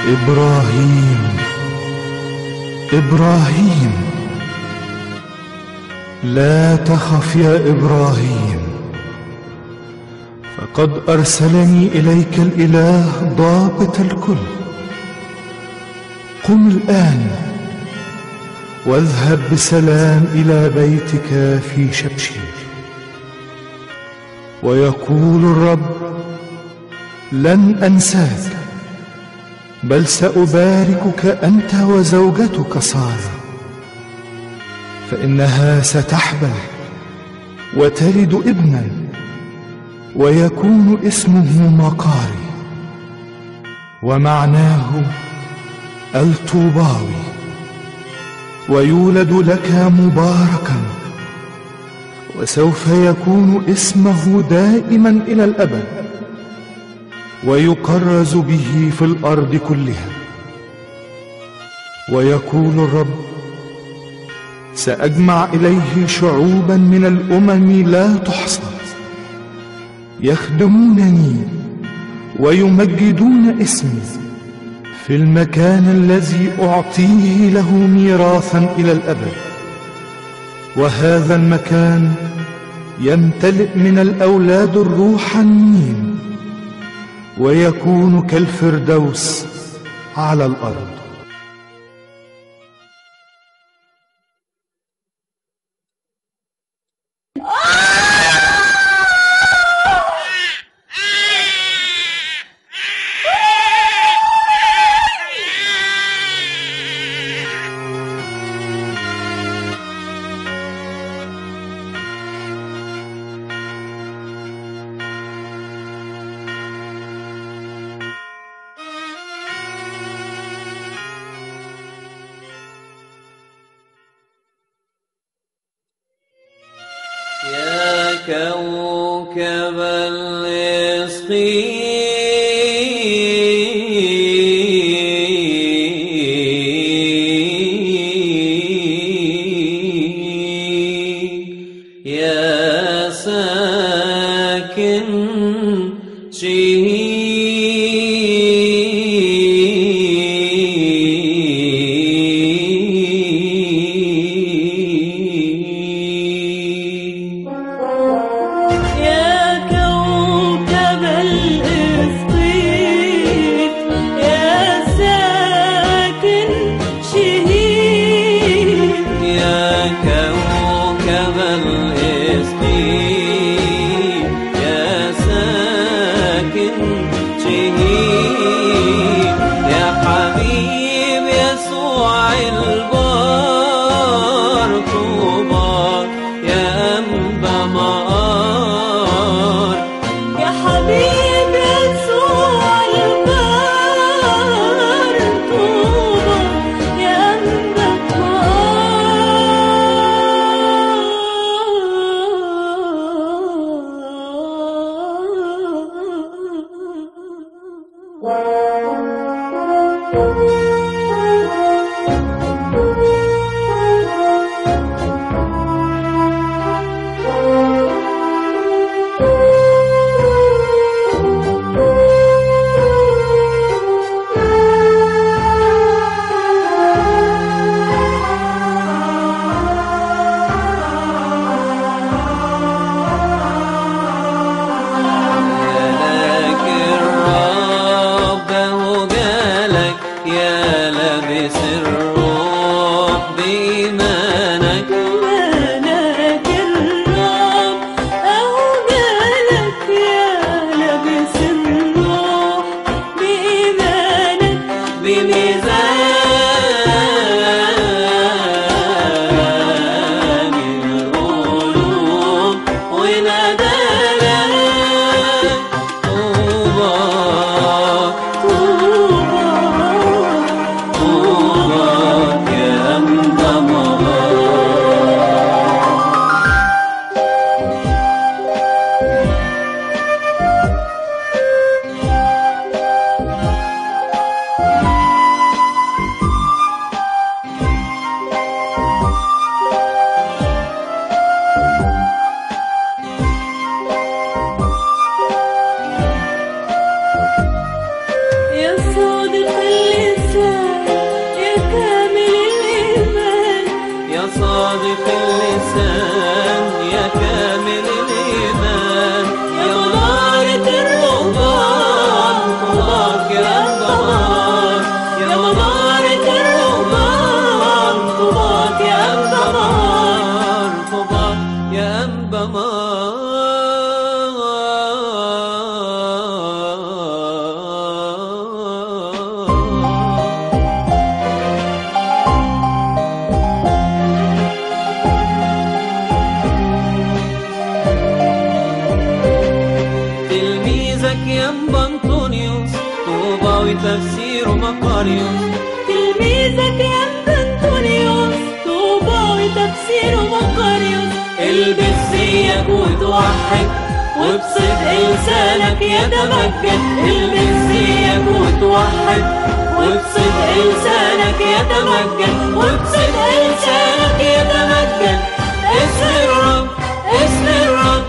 إبراهيم إبراهيم لا تخف يا إبراهيم فقد أرسلني إليك الإله ضابط الكل قم الآن واذهب بسلام إلى بيتك في شبشير ويقول الرب لن أنساك بل سأباركك أنت وزوجتك سارة فإنها ستحبل وتلد ابنا ويكون اسمه مقاري ومعناه الطوباوي ويولد لك مباركا وسوف يكون اسمه دائما إلى الأبد ويكرز به في الأرض كلها ويقول الرب سأجمع إليه شعوبا من الأمم لا تحصى يخدمونني ويمجدون اسمي في المكان الذي أعطيه له ميراثا إلى الأبد وهذا المكان يمتلئ من الأولاد الروحانيين ويكون كالفردوس على الأرض يا كوكب الإسقي يا ساكن شهيد يا كوكب الإسقيط يا ساكن شهيد يا كوكب الإسقيط يا ساكن شهيد يا حبيب يسوع البار طوبى يا أنبا مار يا حبيب يسوع البار طوبى يا أنبا أنبا ما تلميذك ينبا انطونيوس طوبى وتفسير مقاريوس تلميذك يا ابن انطونيوس طوبى وتفسير مقاريوس البس زيك وتوحد وبصدق لسانك يتمجد البس زيك وتوحد وبصدق لسانك يتمجد وبصدق لسانك يتمجد اسم الرب اسم الرب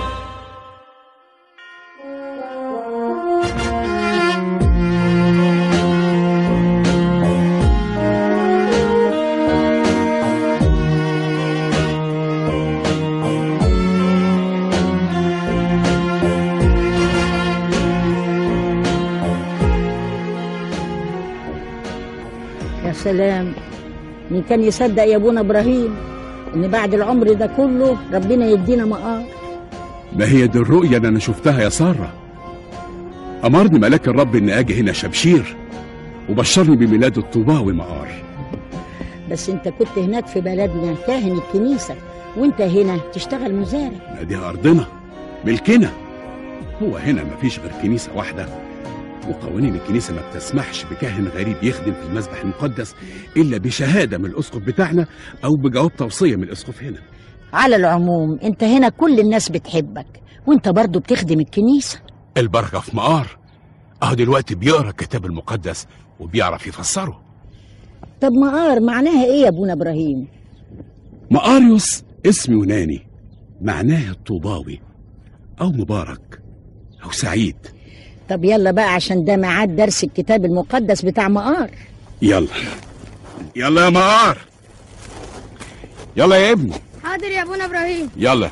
يا سلام مين كان يصدق يا ابونا ابراهيم ان بعد العمر ده كله ربنا يدينا مقار ما هي دي الرؤية اللي أنا شفتها يا سارة أمرني ملاك الرب إني أجي هنا شبشير وبشرني بميلاد الطوباوي مقار بس انت كنت هناك في بلدنا كاهن الكنيسه وانت هنا تشتغل مزارع ما دي أرضنا ملكنا هو هنا مفيش غير كنيسة واحدة وقوانين الكنيسة ما بتسمحش بكاهن غريب يخدم في المذبح المقدس إلا بشهادة من الأسقف بتاعنا أو بجواب توصية من الأسقف هنا على العموم انت هنا كل الناس بتحبك وانت برضو بتخدم الكنيسه البركة في مقار أهو دلوقتي بيقرأ الكتاب المقدس وبيعرف يفسره طب مقار معناها ايه يا ابونا ابراهيم مقاريوس اسم يوناني معناه الطوباوي أو مبارك أو سعيد طب يلا بقى عشان ده ميعاد درس الكتاب المقدس بتاع مقار يلا يلا يا مقار يلا يا ابني حاضر يا ابونا ابراهيم يلا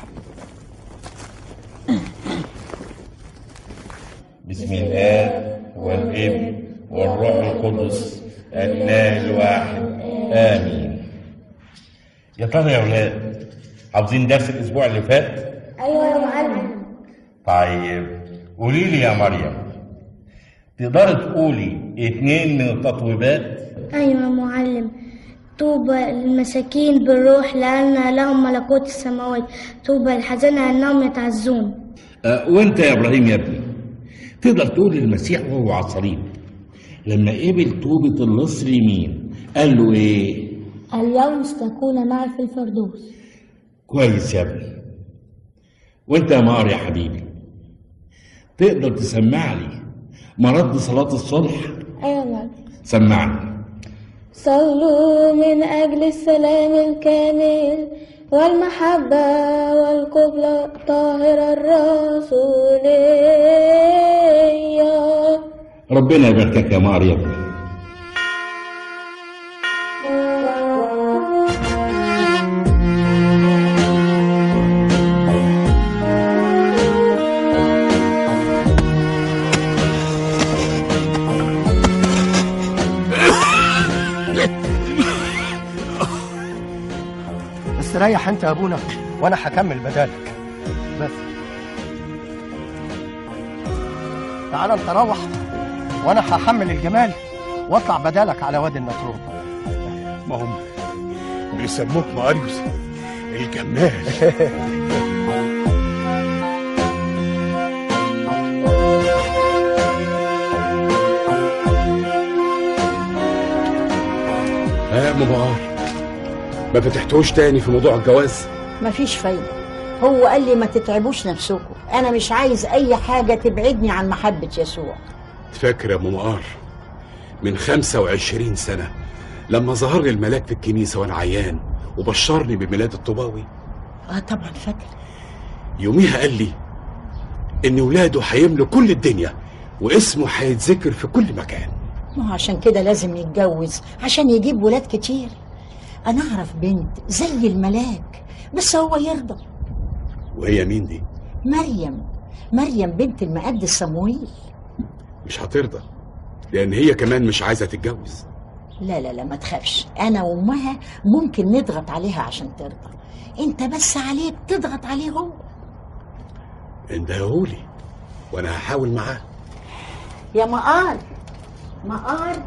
بسم الآب والابن والروح القدس الإله الواحد آمين يا ترى يا ولاد حافظين درس الأسبوع اللي فات؟ ايوه يا معلم طيب قولي لي يا مريم تقدري تقولي اتنين من التطويبات ايوه يا معلم طوبى للمساكين بالروح لأن لهم ملكوت السماوات طوبى الحزانة أنهم يتعزون أه وانت يا ابراهيم يا ابني تقدر تقول للمسيح وهو على الصليب لما قبل توبة اللص اليمين قال له ايه؟ اليوم ستكون معي في الفردوس كويس يا ابني وانت يا مار يا حبيبي تقدر تسمع لي مرد صلاة الصلح أيوة يا معلم سمعني صلوا من أجل السلام الكامل والمحبة والقبلة الطاهرة الرسولية ربنا يباركك يا مار يا ابني بس ريح انت يا ابونا وانا هكمل بدالك بس تعال انت روح وانا هحمل الجمال واطلع بدالك على وادي النطرون ما هم بيسموك مقاريوس الجمال ها مبار ما فتحتوش تاني في موضوع الجواز مفيش فايده هو قال لي ما تتعبوش نفسكم انا مش عايز اي حاجه تبعدني عن محبه يسوع فاكر يا ام مقار من 25 سنة لما ظهر لي الملاك في الكنيسة وانا عيان وبشرني بميلاد الطوباوي اه طبعا فاكر يوميها قال لي ان ولاده هيملوا كل الدنيا واسمه هيتذكر في كل مكان ما هو عشان كده لازم يتجوز عشان يجيب ولاد كتير انا اعرف بنت زي الملاك بس هو يرضى وهي مين دي مريم مريم بنت المقدس صمويل مش هترضى لان هي كمان مش عايزة تتجوز لا لا لا ما تخافش انا وامها ممكن نضغط عليها عشان ترضى انت بس عليك تضغط عليه هو اندهولي وانا هحاول معاه يا مقار مقار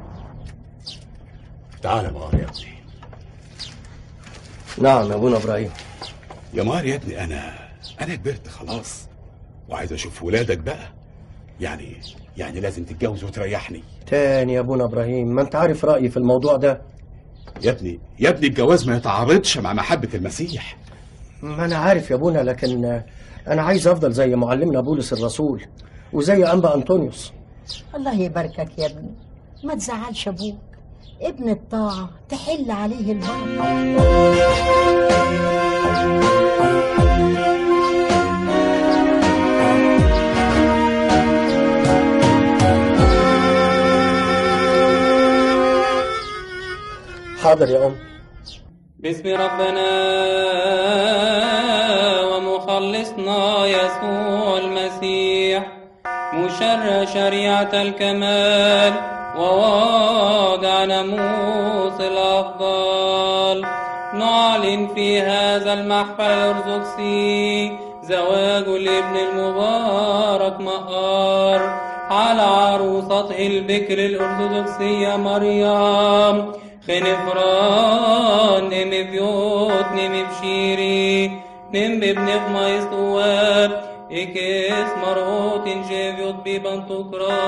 تعالى مار يا ابني نعم يا ابونا ابراهيم يا مار يا ابني انا انا كبرت خلاص وعايز اشوف ولادك بقى يعني يعني لازم تتجوز وتريحني تاني يا ابونا ابراهيم ما انت عارف رايي في الموضوع ده يا ابني يا ابني الجواز ما يتعارضش مع محبة المسيح ما انا عارف يا ابونا لكن آه، انا عايز افضل زي معلمنا بولس الرسول وزي انبا انطونيوس الله يباركك يا ابني ما تزعلش ابوك ابن الطاعة تحل عليه البركة حاضر يا ام باسم ربنا ومخلصنا يسوع المسيح مشرع شريعة الكمال وواضع ناموس الأفضل نعلن في هذا المحفل الأرثوذكسي زواج الابن المبارك مقار على عروسته البكر الأرثوذكسية مريم خنفران نم بيوت نم بشيري نم بابن خميس طواب إكس مرهوت جيفيوت ببنتوكرا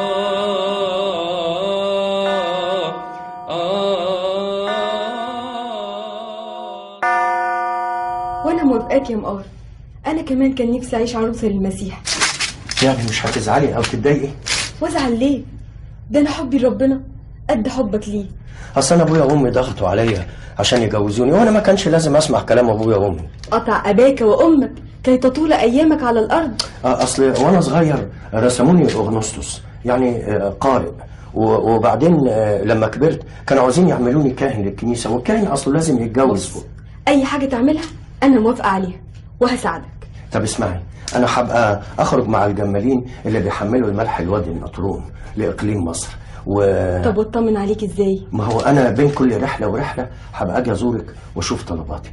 وانا موافقاك يا مقار انا كمان كان نفسي اعيش عروسه للمسيح يعني مش هتزعلي او تتضايقي وازعل ليه ده انا حبي لربنا قد حبك ليه اصل انا ابويا وامي ضغطوا عليا عشان يجوزوني وانا ما كانش لازم اسمع كلام ابويا وامي قطع اباك وامك كي تطول ايامك على الارض آه، اصل وانا صغير رسموني اغنسطس يعني آه، قارئ و- وبعدين آه، لما كبرت كانوا عاوزين يعملوني كاهن للكنيسه والكاهن اصله لازم يتجوز اي حاجه تعملها انا موافقه عليها وهساعدك طب اسمعي انا هبقى اخرج مع الجمالين اللي بيحملوا الملح الوادي النطرون لاقليم مصر و طب واطمن عليك ازاي ما هو انا بين كل رحله ورحله هبقى اجي ازورك واشوف طلباتك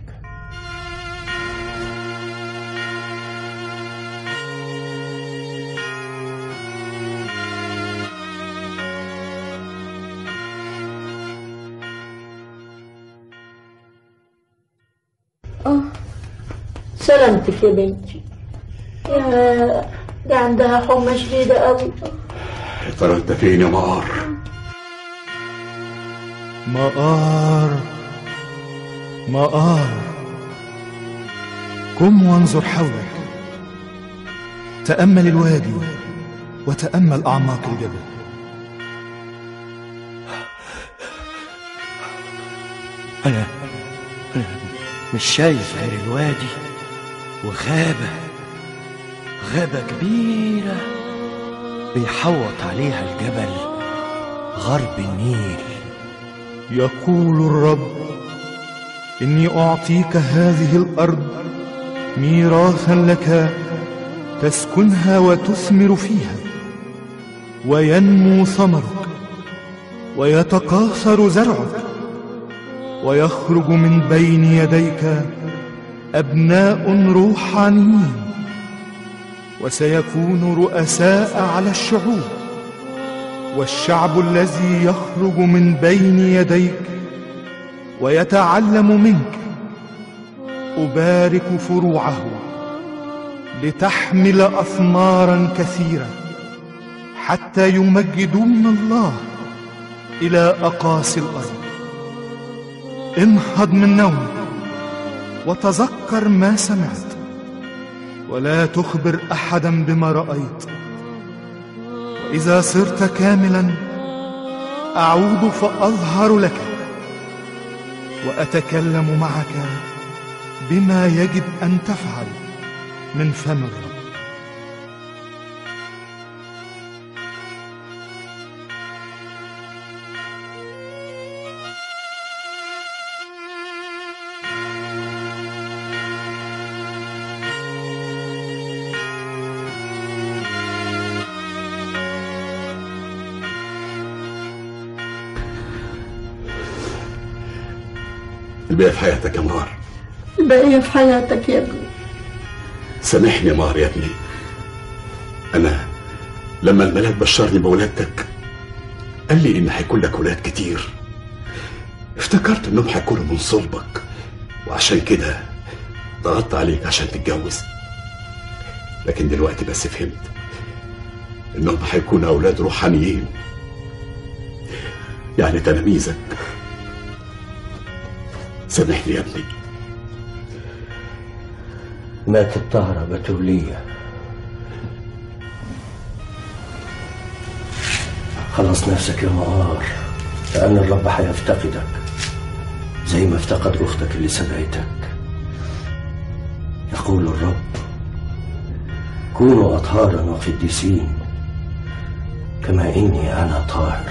اه سلامتك يا بنتي يا دي عندها حمى شديدة قوي يا ترى انت فين يا مار مقار مقار قم وانظر حولك تأمل الوادي وتأمل أعماق الجبل أنا أنا مش شايف غير الوادي وغابة غابة كبيرة بيحوط عليها الجبل غرب النيل يقول الرب إني أعطيك هذه الأرض ميراثا لك تسكنها وتثمر فيها وينمو ثمرك ويتقاصر زرعك ويخرج من بين يديك أبناء روحانيين وسيكون رؤساء على الشعوب والشعب الذي يخرج من بين يديك ويتعلم منك أبارك فروعه لتحمل أثمارا كثيرة حتى يمجدون الله إلى أقاصي الأرض انهض من نومك وتذكر ما سمعت ولا تخبر أحدا بما رأيت وإذا صرت كاملا أعود فأظهر لك وأتكلم معك بما يجب أن تفعل من فم الرب بيها في حياتك يا مار البقية في حياتك يا ابني سامحني يا مار يا ابني انا لما الملاك بشرني بولادتك قال لي ان هيكون لك ولاد كتير افتكرت انهم هيكونوا من صلبك وعشان كده ضغطت عليك عشان تتجوز لكن دلوقتي بس فهمت انهم هيكونوا اولاد روحانيين يعني تلاميذك سامحني يا ابني ماتت طهرة بتولية خلص نفسك يا مقار لأن الرب هيفتقدك زي ما افتقد أختك اللي سبقتك يقول الرب كونوا أطهارا وقديسين كما إني أنا طاهر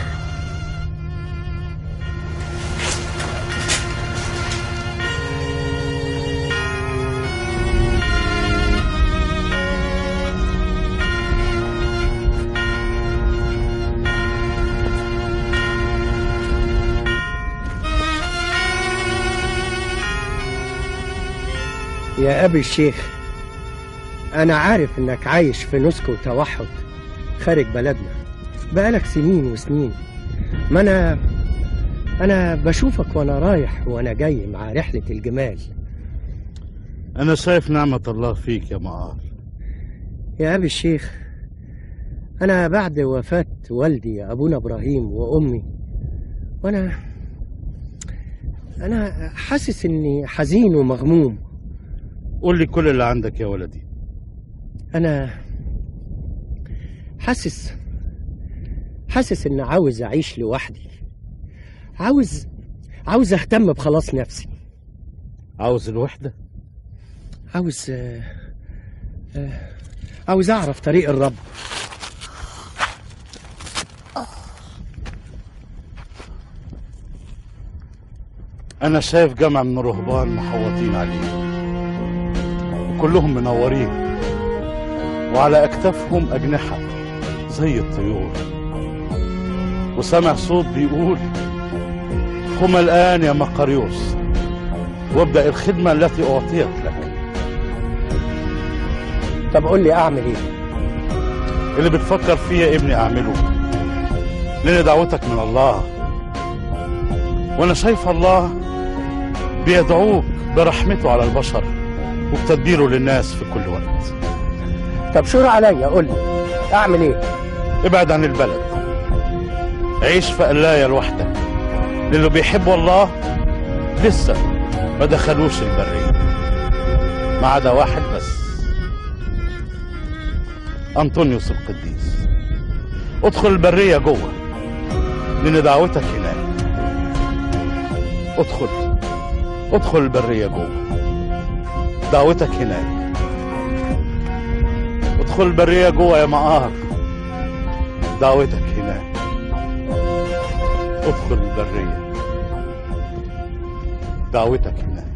يا أبي الشيخ أنا عارف إنك عايش في نسك وتوحد خارج بلدنا بقالك سنين وسنين ما أنا أنا بشوفك وأنا رايح وأنا جاي مع رحلة الجمال أنا شايف نعمة الله فيك يا مقار يا أبي الشيخ أنا بعد وفاة والدي أبونا إبراهيم وأمي وأنا أنا حاسس إني حزين ومغموم قول لي كل اللي عندك يا ولدي أنا حاسس حاسس إن عاوز أعيش لوحدي عاوز عاوز أهتم بخلاص نفسي عاوز الوحدة عاوز آه، آه، عاوز أعرف طريق الرب أنا شايف جمع من الرهبان محوطين عليه وكلهم منورين وعلى أكتافهم أجنحة زي الطيور وسامع صوت بيقول قم الآن يا مقريوس وابدأ الخدمة التي أعطيت لك طب قول لي أعمل إيه اللي بتفكر فيه يا ابني أعمله لأن دعوتك من الله وأنا شايف الله بيدعوك برحمته على البشر وبتدبيره للناس في كل وقت طب شور عليا قول لي أعمل إيه ابعد عن البلد عيش في قلاية لوحدك للي بيحبوا الله لسه ما دخلوش البرية ما عدا واحد بس أنطونيوس القديس ادخل البرية جوه لأن دعوتك هناك ادخل ادخل البرية جوه دعوتك هناك ادخل البرية جوه يا مقار دعوتك هناك ادخل البرية دعوتك هناك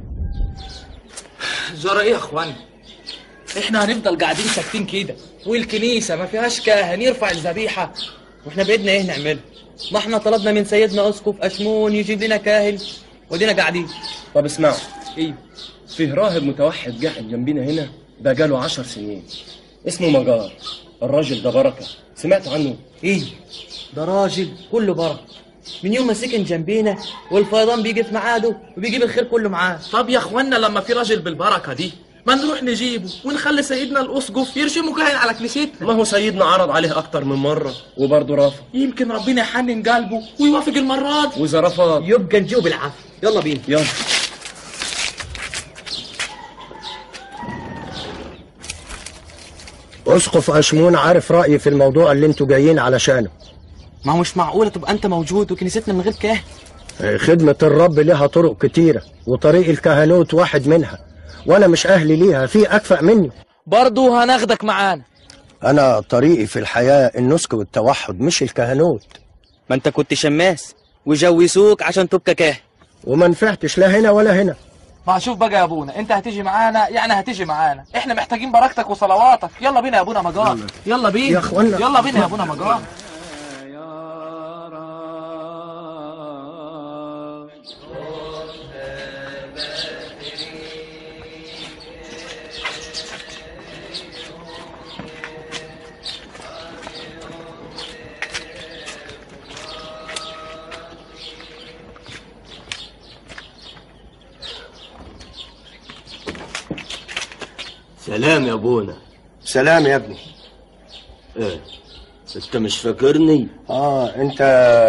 جرى ايه يا اخوان احنا هنفضل قاعدين ساكتين كده والكنيسه ما فيهاش كاهن يرفع الذبيحه واحنا بايدنا ايه نعمله ما احنا طلبنا من سيدنا اسقف اشمون يجيب لنا كاهن ودينا قاعدين طب اسمعوا ايه فيه راهب متوحد قاعد جنبينا هنا بقاله عشر سنين اسمه مجار الراجل ده بركة سمعتوا عنه ايه ده راجل كله بركه من يوم ما سكن جنبينا والفيضان بيجي في ميعاده وبيجيب الخير كله معاه طب يا اخوانا لما في راجل بالبركه دي ما نروح نجيبه ونخلي سيدنا الاسقف يرشمه كاهن على كنيستنا ما هو سيدنا عرض عليه أكتر من مرة وبرضه رافض يمكن ربنا يحنن قلبه ويوافق المره دي وإذا رفض يبقى نجيبه بالعافيه يلا بينا يلا أسقف أشمون عارف رأيي في الموضوع اللي انتوا جايين علشانه ما هو مش معقوله تبقى انت موجود وكنيستنا من غير كاهن خدمة الرب لها طرق كتيرة وطريق الكهنوت واحد منها وأنا مش أهلي ليها في أكفأ مني برضه هناخدك معانا أنا طريقي في الحياة النسك والتوحد مش الكهنوت ما انت كنت شماس وجوزوك عشان تبقى كاهن وما نفعتش لا هنا ولا هنا ما شوف بقى يا ابونا انت هتيجي معانا يعني هتيجي معانا احنا محتاجين بركتك وصلواتك يلا بينا يا ابونا مجار يلا بينا يا اخوانا. يلا بينا يا ابونا مجار سلام يا ابونا سلام يا ابني ايه انت مش فاكرني اه انت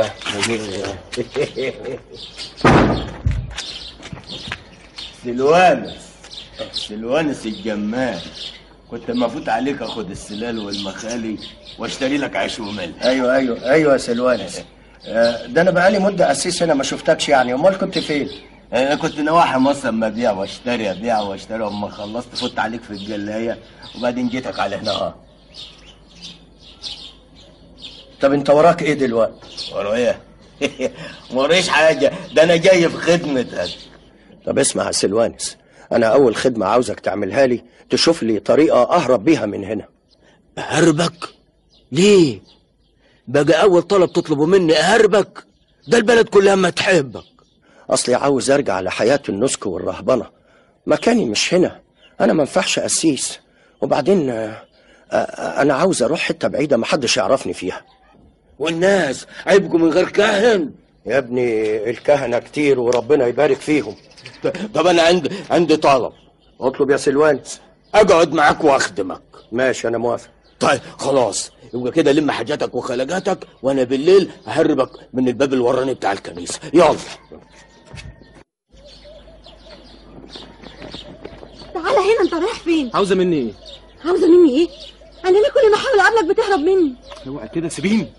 سلوانس سلوانس الجمال كنت المفروض عليك اخد السلال والمخالي واشتري لك عيش وملح ايوه ايوه ايوه يا سلوانس آه، ده انا بقالي مده اسيس هنا ما شفتكش يعني امال كنت فين انا كنت نواحي مصر اما ابيع واشتري ابيع واشتري اما خلصت فت عليك في الجلايه وبعدين جيتك على هنا اه طب انت وراك ايه دلوقتي ورايا موريش حاجه ده انا جاي في خدمتك طب اسمع يا سلوانس انا اول خدمه عاوزك تعملها لي تشوف لي طريقه اهرب بيها من هنا اهربك ليه بقى اول طلب تطلبه مني اهربك ده البلد كلها ما تحبك اصلي عاوز ارجع لحياه النسك والرهبنه مكاني مش هنا انا ما ينفعش اسيس وبعدين آه، آه، انا عاوز اروح حته بعيده ما حدش يعرفني فيها والناس هيبقوا من غير كاهن يا ابني الكهنه كتير وربنا يبارك فيهم طب انا عندي عندي طلب اطلب يا سلوانس اقعد معاك واخدمك ماشي انا موافق طيب خلاص يبقى كده لم حاجاتك وخلجاتك وانا بالليل ههربك من الباب الوراني بتاع الكنيسه يلا تعالى هنا انت رايح فين عاوزه مني ايه عاوزه مني ايه انا ليه كل ما احاول اقابلك بتهرب مني اوعى كده سيبيني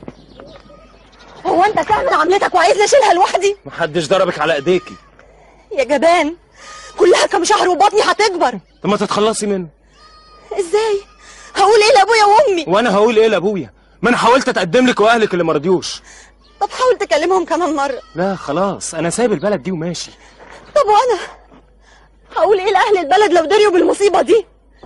هو انت تعمل عملتك وعايزني اشيلها لوحدي محدش ضربك على ايديكي يا جبان كلها كام شهر وبطني هتكبر طب ما تتخلصي منه ازاي هقول ايه لابويا وامي وانا هقول ايه لابويا ما انا حاولت اتقدم لك واهلك اللي ما رضيوش طب حاول تكلمهم كمان مره لا خلاص انا سايب البلد دي وماشي طب وانا هقول ايه لاهل البلد لو دريوا بالمصيبه دي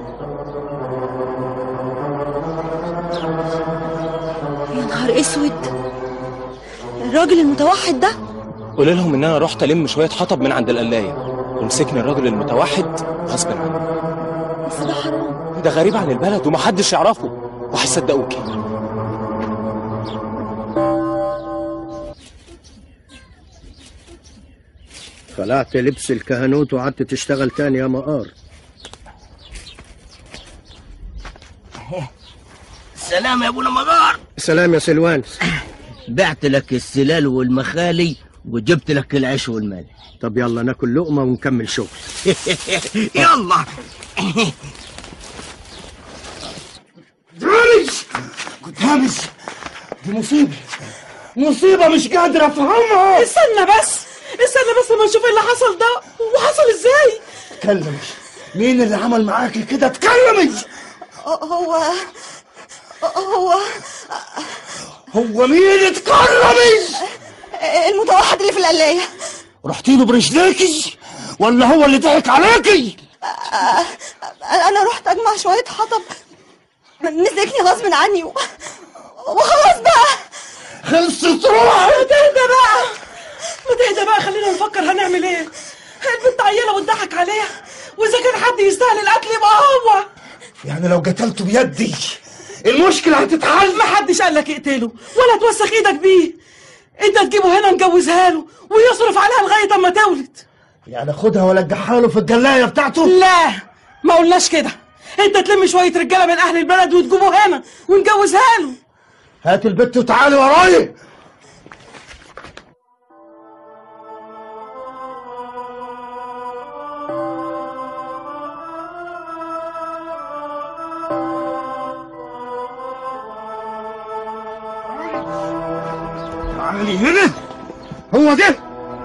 يا نهار اسود الراجل المتوحد ده قول لهم ان انا رحت الم شويه حطب من عند القلايه ومسكني الراجل المتوحد غصب عني بس ده حرام ده غريب عن البلد ومحدش يعرفه وهيصدقوكي خلعت لبس الكهنوت وقعدت تشتغل تاني يا مقار سلام يا ابونا مجار سلام يا سلوانس بعت لك السلال والمخالي وجبت لك العيش والملح طب يلا ناكل لقمه ونكمل شغل يلا دامج دامج دي مصيبة مصيبة مش قادر افهمها استنى بس استنى بس ما نشوف ايه اللي حصل ده وحصل ازاي اتكلمي مين اللي عمل معاكي كده اتكلمي هو هو هو مين اتكلمي المتوحد اللي في القلايه رحتي له برجليكي ولا هو اللي ضحك عليكي انا رحت اجمع شويه حطب مسكني غصب عني و... وخلاص بقى خلصت روحي ما تهدى بقى ما تهدى بقى خلينا نفكر هنعمل ايه البنت عيله واتضحك عليها واذا كان حد يستاهل القتل يبقى هو يعني لو قتلته بيدي المشكلة هتتحل ما حدش قال لك اقتله ولا توسخ ايدك بيه انت تجيبه هنا نجوزها له ويصرف عليها لغايه اما تولد يعني خدها ولجحها له في الجلاية بتاعته لا ما قلناش كده انت تلم شويه رجاله من اهل البلد وتجيبه هنا ونجوزها له هات البت وتعالي ورايا تعالي هنا هو ده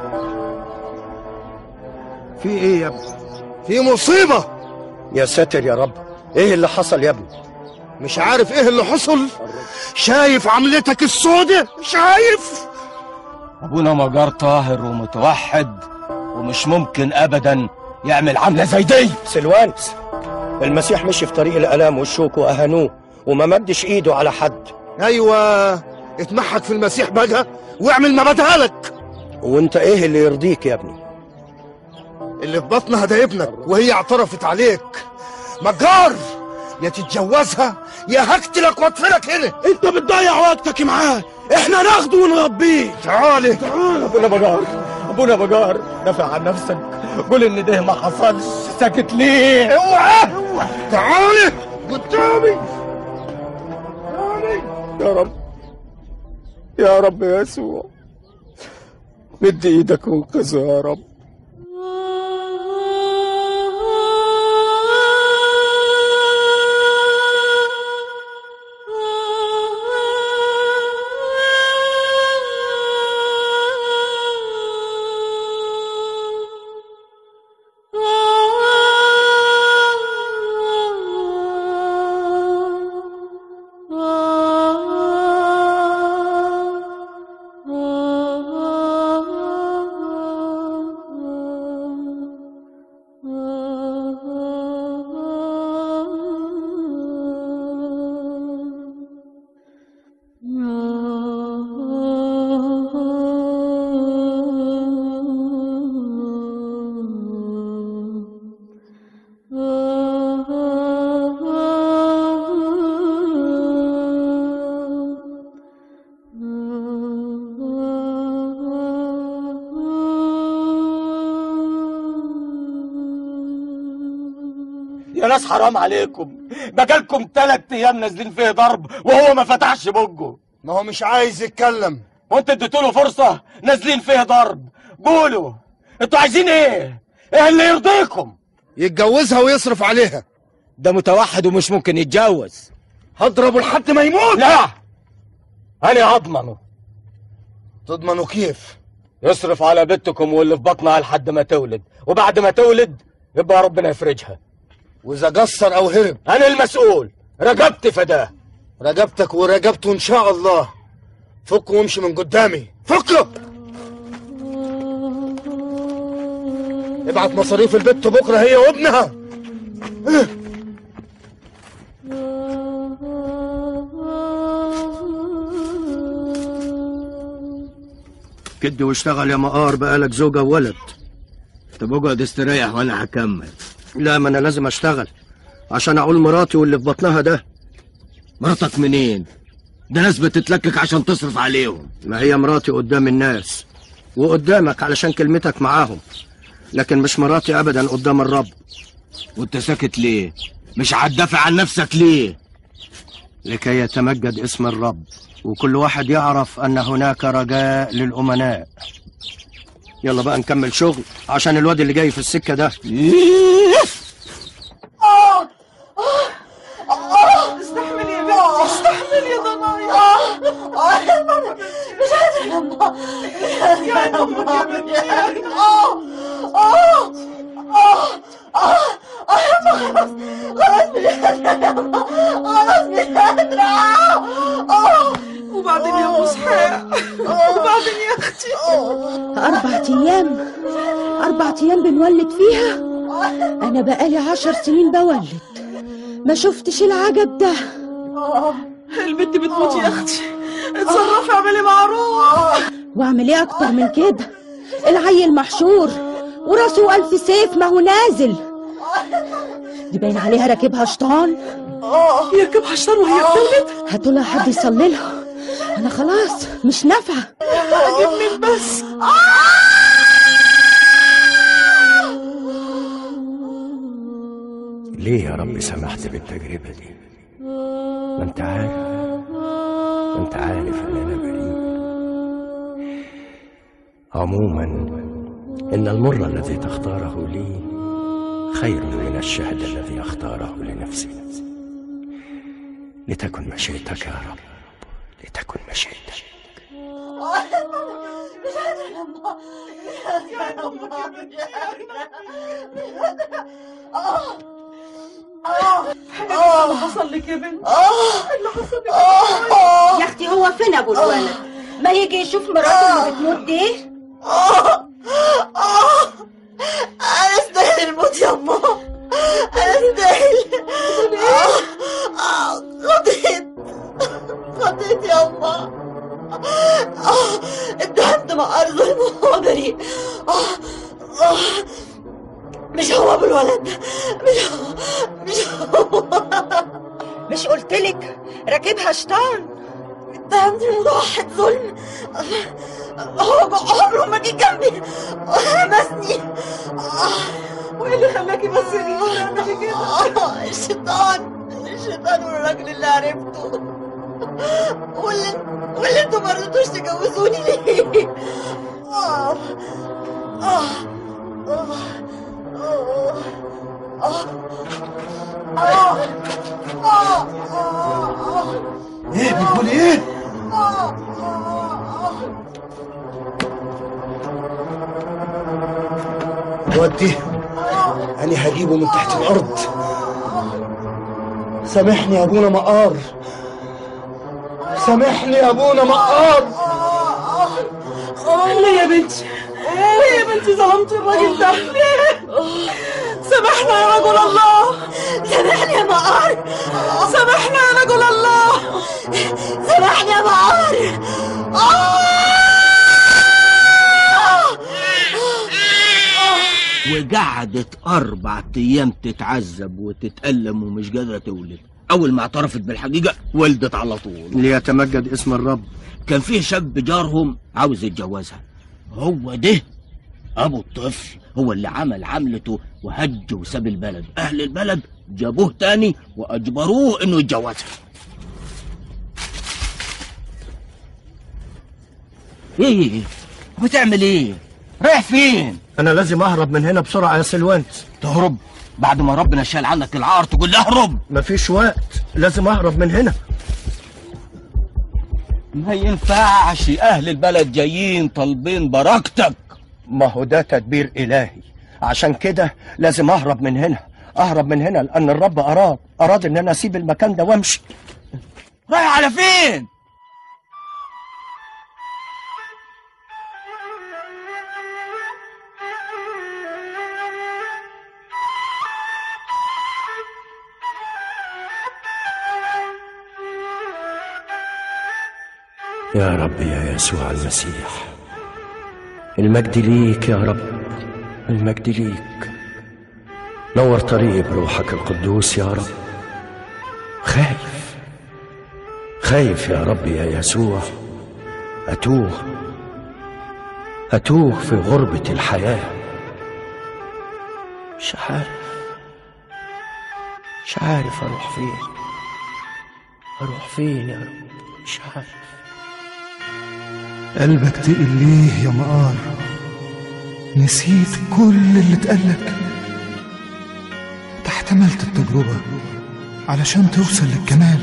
في ايه يا ابني في مصيبة يا ساتر يا رب ايه اللي حصل يا ابني مش عارف ايه اللي حصل شايف عملتك السودة شايف ابونا مجار طاهر ومتوحد ومش ممكن ابدا يعمل عمله زي دي سلوانس المسيح مشي في طريق الالام والشوك واهانوه وما مدش ايده على حد ايوه اتمحك في المسيح بقى واعمل ما بدها لك وانت ايه اللي يرضيك يا ابني اللي في بطنها ده ابنك وهي اعترفت عليك مجار يا تتجوزها يا هقتلك واطفلك هنا انت بتضيع وقتك معاه احنا ناخده ونربيه تعالي تعالى ابونا بجار ابونا بجار دافع عن نفسك قول ان ده ما حصلش ساكت ليه اوعى تعالي قدامي تعالي يا رب يا رب يا يسوع مد ايدك وانقذه يا رب يا ناس حرام عليكم بقالكم تلات ايام نازلين فيه ضرب وهو ما فتحش بقه ما هو مش عايز يتكلم وانت اديتوا له فرصه نازلين فيه ضرب قولوا انتوا عايزين ايه ايه اللي يرضيكم يتجوزها ويصرف عليها ده متوحد ومش ممكن يتجوز هضربه لحد ما يموت لا انا هضمنه تضمنه كيف يصرف على بنتكم واللي في بطنها لحد ما تولد وبعد ما تولد يبقى ربنا يفرجها واذا قصر او هرب انا المسؤول رقبتي فداه رقبتك ورقبته ان شاء الله فك وامشي من قدامي فك ابعت مصاريف البت بكره هي وابنها كد واشتغل يا مقار بقالك زوجة وولد طب اقعد استريح وانا هكمل لا ما انا لازم اشتغل عشان اقول مراتي واللي في بطنها ده مراتك منين ده ناس بتتلكك عشان تصرف عليهم ما هي مراتي قدام الناس وقدامك علشان كلمتك معاهم لكن مش مراتي ابدا قدام الرب وانت ساكت ليه مش هتدافع عن نفسك ليه لكي يتمجد اسم الرب وكل واحد يعرف ان هناك رجاء للامناء يلا بقى نكمل شغل عشان الواد اللي جاي في السكه ده آه آه استحمل يا بنتي استحمل يا ضنايا آه يا ماما مش قادرة يا ماما يا ماما يا بنتي آه آه آه آه آه يا ماما خلاص خلاص مش قادرة يا ماما خلاص مش قادرة آه آه وبعدين يا ام اسحاق وبعدين يا اختي أربع أيام أربع أيام بنولد فيها أنا بقالي عشر سنين بولد ما شفتش العجب ده آه البنت بتموت يا اختي اتصرفي اعملي معروف وأعمل إيه أكتر من كده العيل محشور وراسه ألف سيف ما هو نازل دي باين عليها راكبها شيطان اه يركبها شيطان وهي بتولد هاتوا لها حد يصلي لها أنا خلاص مش نافعة اجيب مين بس ليه يا رب سمحت بالتجربة دي ما انت عارف ما انت عارف ان انا بريء عموما ان المر الذي تختاره لي خير من الشهد الذي اختاره لنفسي لتكن مشيئتك يا رب لتكن مشيئتك مش قادرة يا ماما يا ماما مش قادرة اه اه اه اللي حصل لك يا بنت اه اللي حصل لك يا اختي هو فين ابو الولد ما يجي يشوف مراته اللي بتموت دي اه اه انا استاهل الموت يا ماما انا استاهل اه اه خطيت خطيت يا ماما اه اتهمت مع ارض المخابري اه اه مش هو ابو الولد مش هو مش هو مش قلتلك راكبها شيطان اتهمت متوحد ظلم هو عمره ما جه جنبي لمسني وايه اللي خلاكي بس تعملي كده الشيطان الشيطان والراجل اللي عرفته واللي واللي انتوا ما رضيتوش تجوزوني ليه آه. آه. آه. آه. آه. آه. آه. آه. ايه بتقولي ايه ودي انا هجيبه من تحت الارض سامحني يا ابونا مقار سامحني يا ابونا مقار ليه يا بنتي ليه يا بنتي ظلمت الراجل ده ليه سامحنا يا رجل الله سامحني يا مقار سامحنا يا رجل الله سامحني يا مقار وقعدت أربع أيام تتعذب وتتألم ومش قادرة تولد أول ما اعترفت بالحقيقة ولدت على طول ليتمجد اسم الرب كان فيه شاب جارهم عاوز يتجوزها هو ده أبو الطفل هو اللي عمل عملته وهج وساب البلد أهل البلد جابوه تاني وأجبروه إنه يتجوزها إيه بتعمل إيه؟ رايح فين؟ انا لازم اهرب من هنا بسرعه يا سلوانت تهرب بعد ما ربنا شال عنك العار تقول لي اهرب مفيش وقت لازم اهرب من هنا ما ينفعش اهل البلد جايين طالبين بركتك ما هو ده تدبير الهي عشان كده لازم اهرب من هنا اهرب من هنا لان الرب اراد اراد ان انا اسيب المكان ده وامشي رايح على فين يا رب يا يسوع المسيح المجد ليك يا رب المجد ليك نور طريقي بروحك القدوس يا رب خايف خايف يا رب يا يسوع أتوه أتوه في غربة الحياة مش عارف مش عارف أروح فين أروح فين يا رب مش عارف قلبك تقل ليه يا مقار نسيت كل اللي اتقالك انت احتملت التجربة علشان توصل للكمال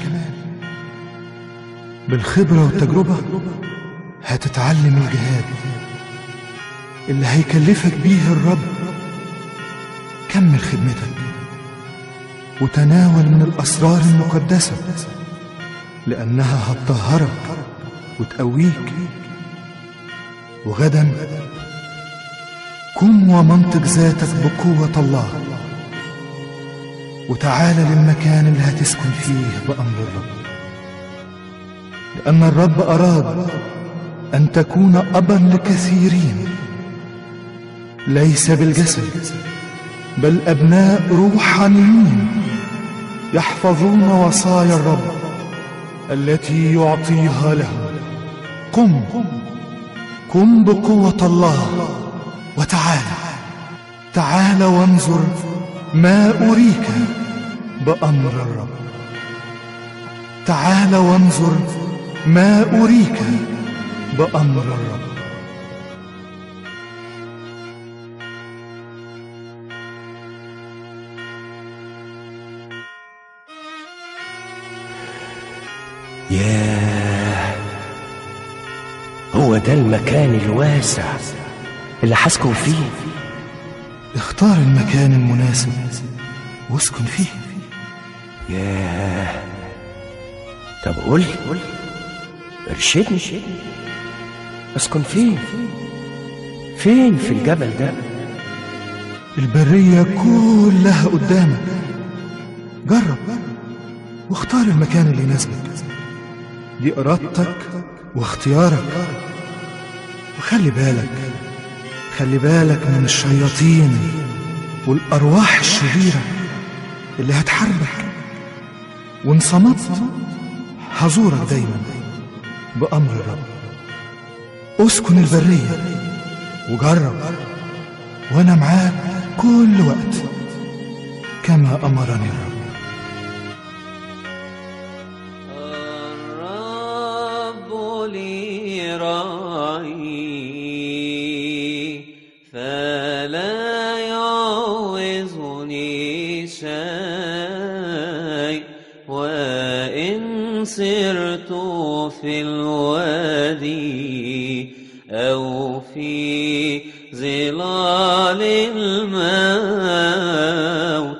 بالخبرة والتجربة هتتعلم الجهاد اللي هيكلفك بيه الرب كمل خدمتك وتناول من الأسرار المقدسة لأنها هتطهرك وتقويك وغدا كن ومنطق ذاتك بقوة الله وتعال للمكان اللي هتسكن فيه بأمر الرب لأن الرب أراد أن تكون أبا لكثيرين ليس بالجسد بل أبناء روحانيين يحفظون وصايا الرب التي يعطيها لهم قم قم بقوة الله وتعال تعال وانظر ما أريك بأمر الرب تعال وانظر ما أريك بأمر الرب ياه هو ده المكان الواسع اللي هسكن فيه اختار المكان المناسب واسكن فيه ياه طب قول لي ارشدني اسكن فين فين في الجبل ده البرية كلها قدامك جرب واختار المكان اللي يناسبك دي إرادتك واختيارك وخلي بالك خلي بالك من الشياطين والأرواح الشريرة اللي هتحاربك وإن صمت هزورك دايما بأمر الرب اسكن البرية وجرب وأنا معاك كل وقت كما أمرني الرب الرب لي راعي فلا يعوزني شيء وإن سرت في الوادي أو في ظلال الموت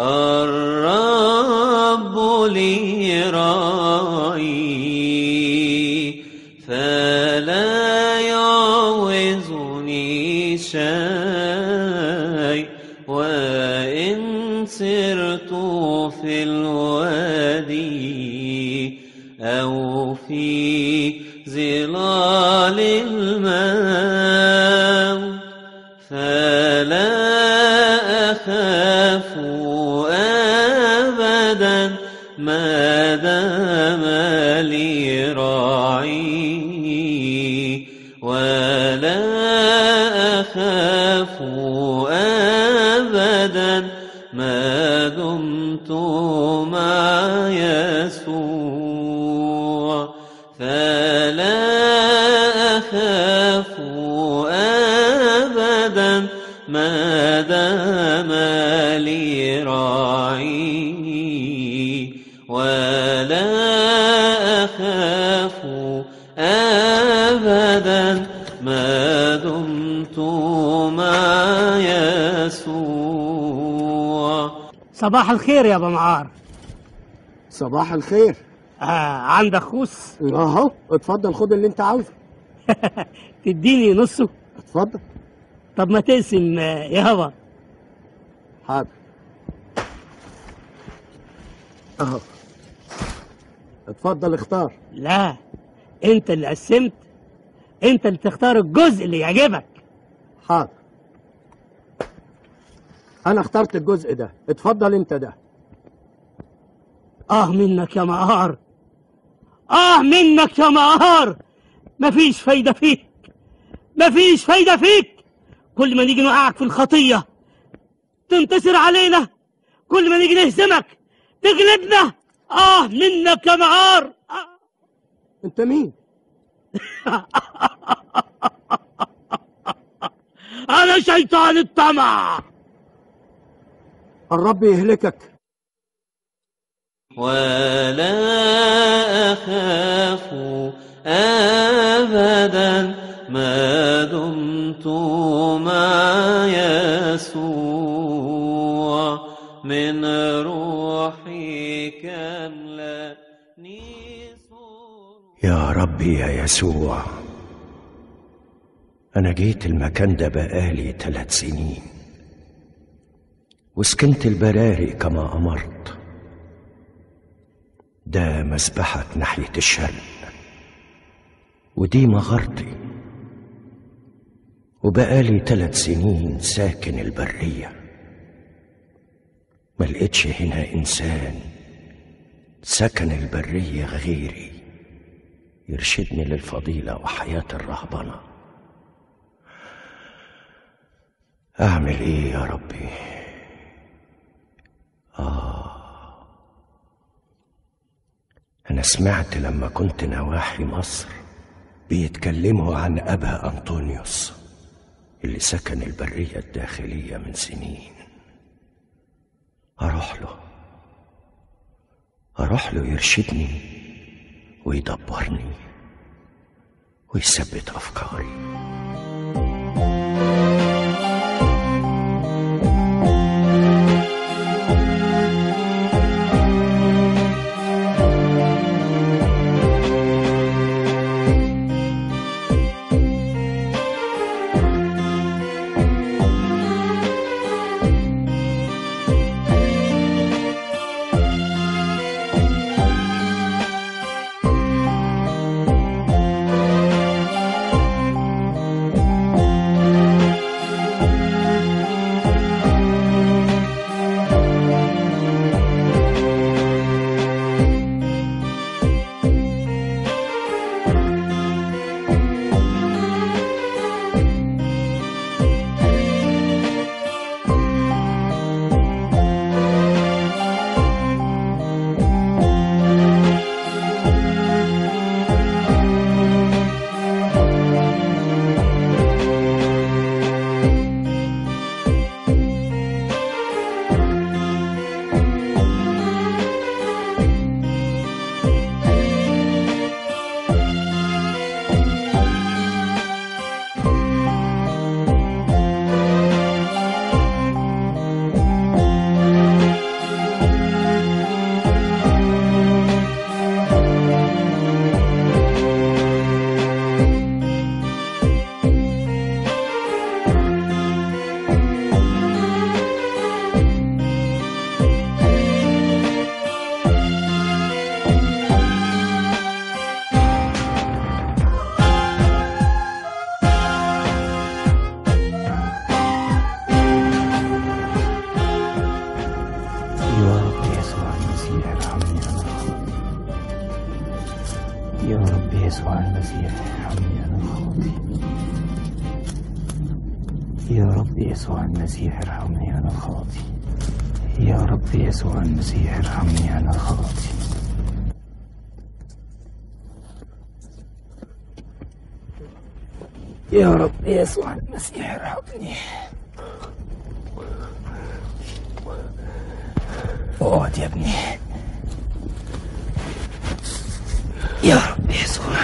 الرب لي راعي فلا يعوزني شيء وإن سرت في الوادي أو في ظلال الموت فلا أخاف أبدا ما دام لي راعي ولا أخاف أبدا ما دمت مع يسوع فلا أخاف أبدا ما دام لي راعي ولا أخاف أبدا ما دمت مع يسوع صباح الخير يا ابو معار صباح الخير آه عندك خوص اهو اتفضل خد اللي انت عاوزه تديني نصه اتفضل طب ما تقسم آه، يابا حاضر اهو اتفضل اختار لا انت اللي قسمت انت اللي تختار الجزء اللي يعجبك حاضر انا اخترت الجزء ده اتفضل انت ده اه منك يا مقهار اه منك يا مقهار مفيش فايدة فيك مفيش فايدة فيك كل ما نيجي نوقعك في الخطية تنتصر علينا كل ما نيجي نهزمك تغلبنا اه منك يا مقهار انت مين انا شيطان الطمع الرب يهلكك ولا أخاف أبدا ما دمت مع يسوع من روحي كاملة يا ربي يا يسوع أنا جيت المكان ده بقالي ثلاث سنين وسكنت البراري كما أمرت ده مسبحك ناحية الشرق ودي مغارتي وبقالي ثلاث سنين ساكن البرية ما لقيتش هنا إنسان سكن البرية غيري يرشدني للفضيلة وحياة الرهبنة أعمل إيه يا ربي؟ آه أنا سمعت لما كنت نواحي مصر بيتكلموا عن أبا أنطونيوس اللي سكن البرية الداخلية من سنين أروح له أروح له يرشدني ويدبرني ويثبت أفكاري يسوع المسيح ارحمني أنا الخاطي يا رب يسوع المسيح ارحمني أنا الخاطي يا رب يسوع المسيح ارحمني أنا الخاطي يا رب يسوع المسيح ارحمني اقعد يا ابني يا رب يسوع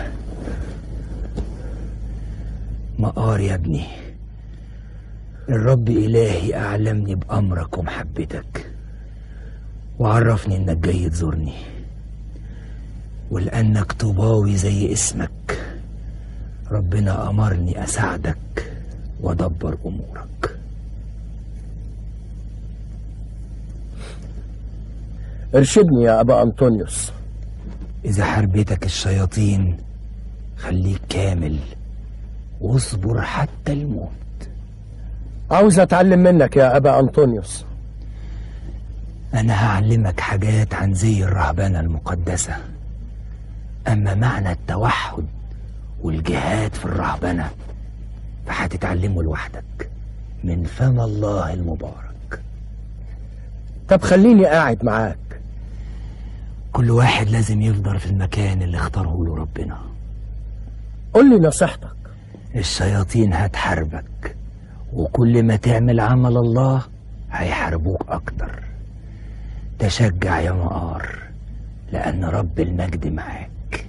مقار يا ابني الرب إلهي أعلمني بأمرك ومحبتك وعرفني إنك جاي تزورني ولأنك طوباوي زي اسمك ربنا أمرني أساعدك وأدبر أمورك ارشدني يا أبا أنطونيوس إذا حربتك الشياطين خليك كامل واصبر حتى الموت عاوز أتعلم منك يا أبا أنطونيوس أنا هعلمك حاجات عن زي الرهبنة المقدسة أما معنى التوحد والجهاد في الرهبنة فهتتعلمه لوحدك من فم الله المبارك طب خليني قاعد معاك كل واحد لازم يفضل في المكان اللي اختاره له ربنا قول لي نصيحتك الشياطين هتحاربك وكل ما تعمل عمل الله هيحاربوك أكتر تشجع يا مقار لأن رب المجد معاك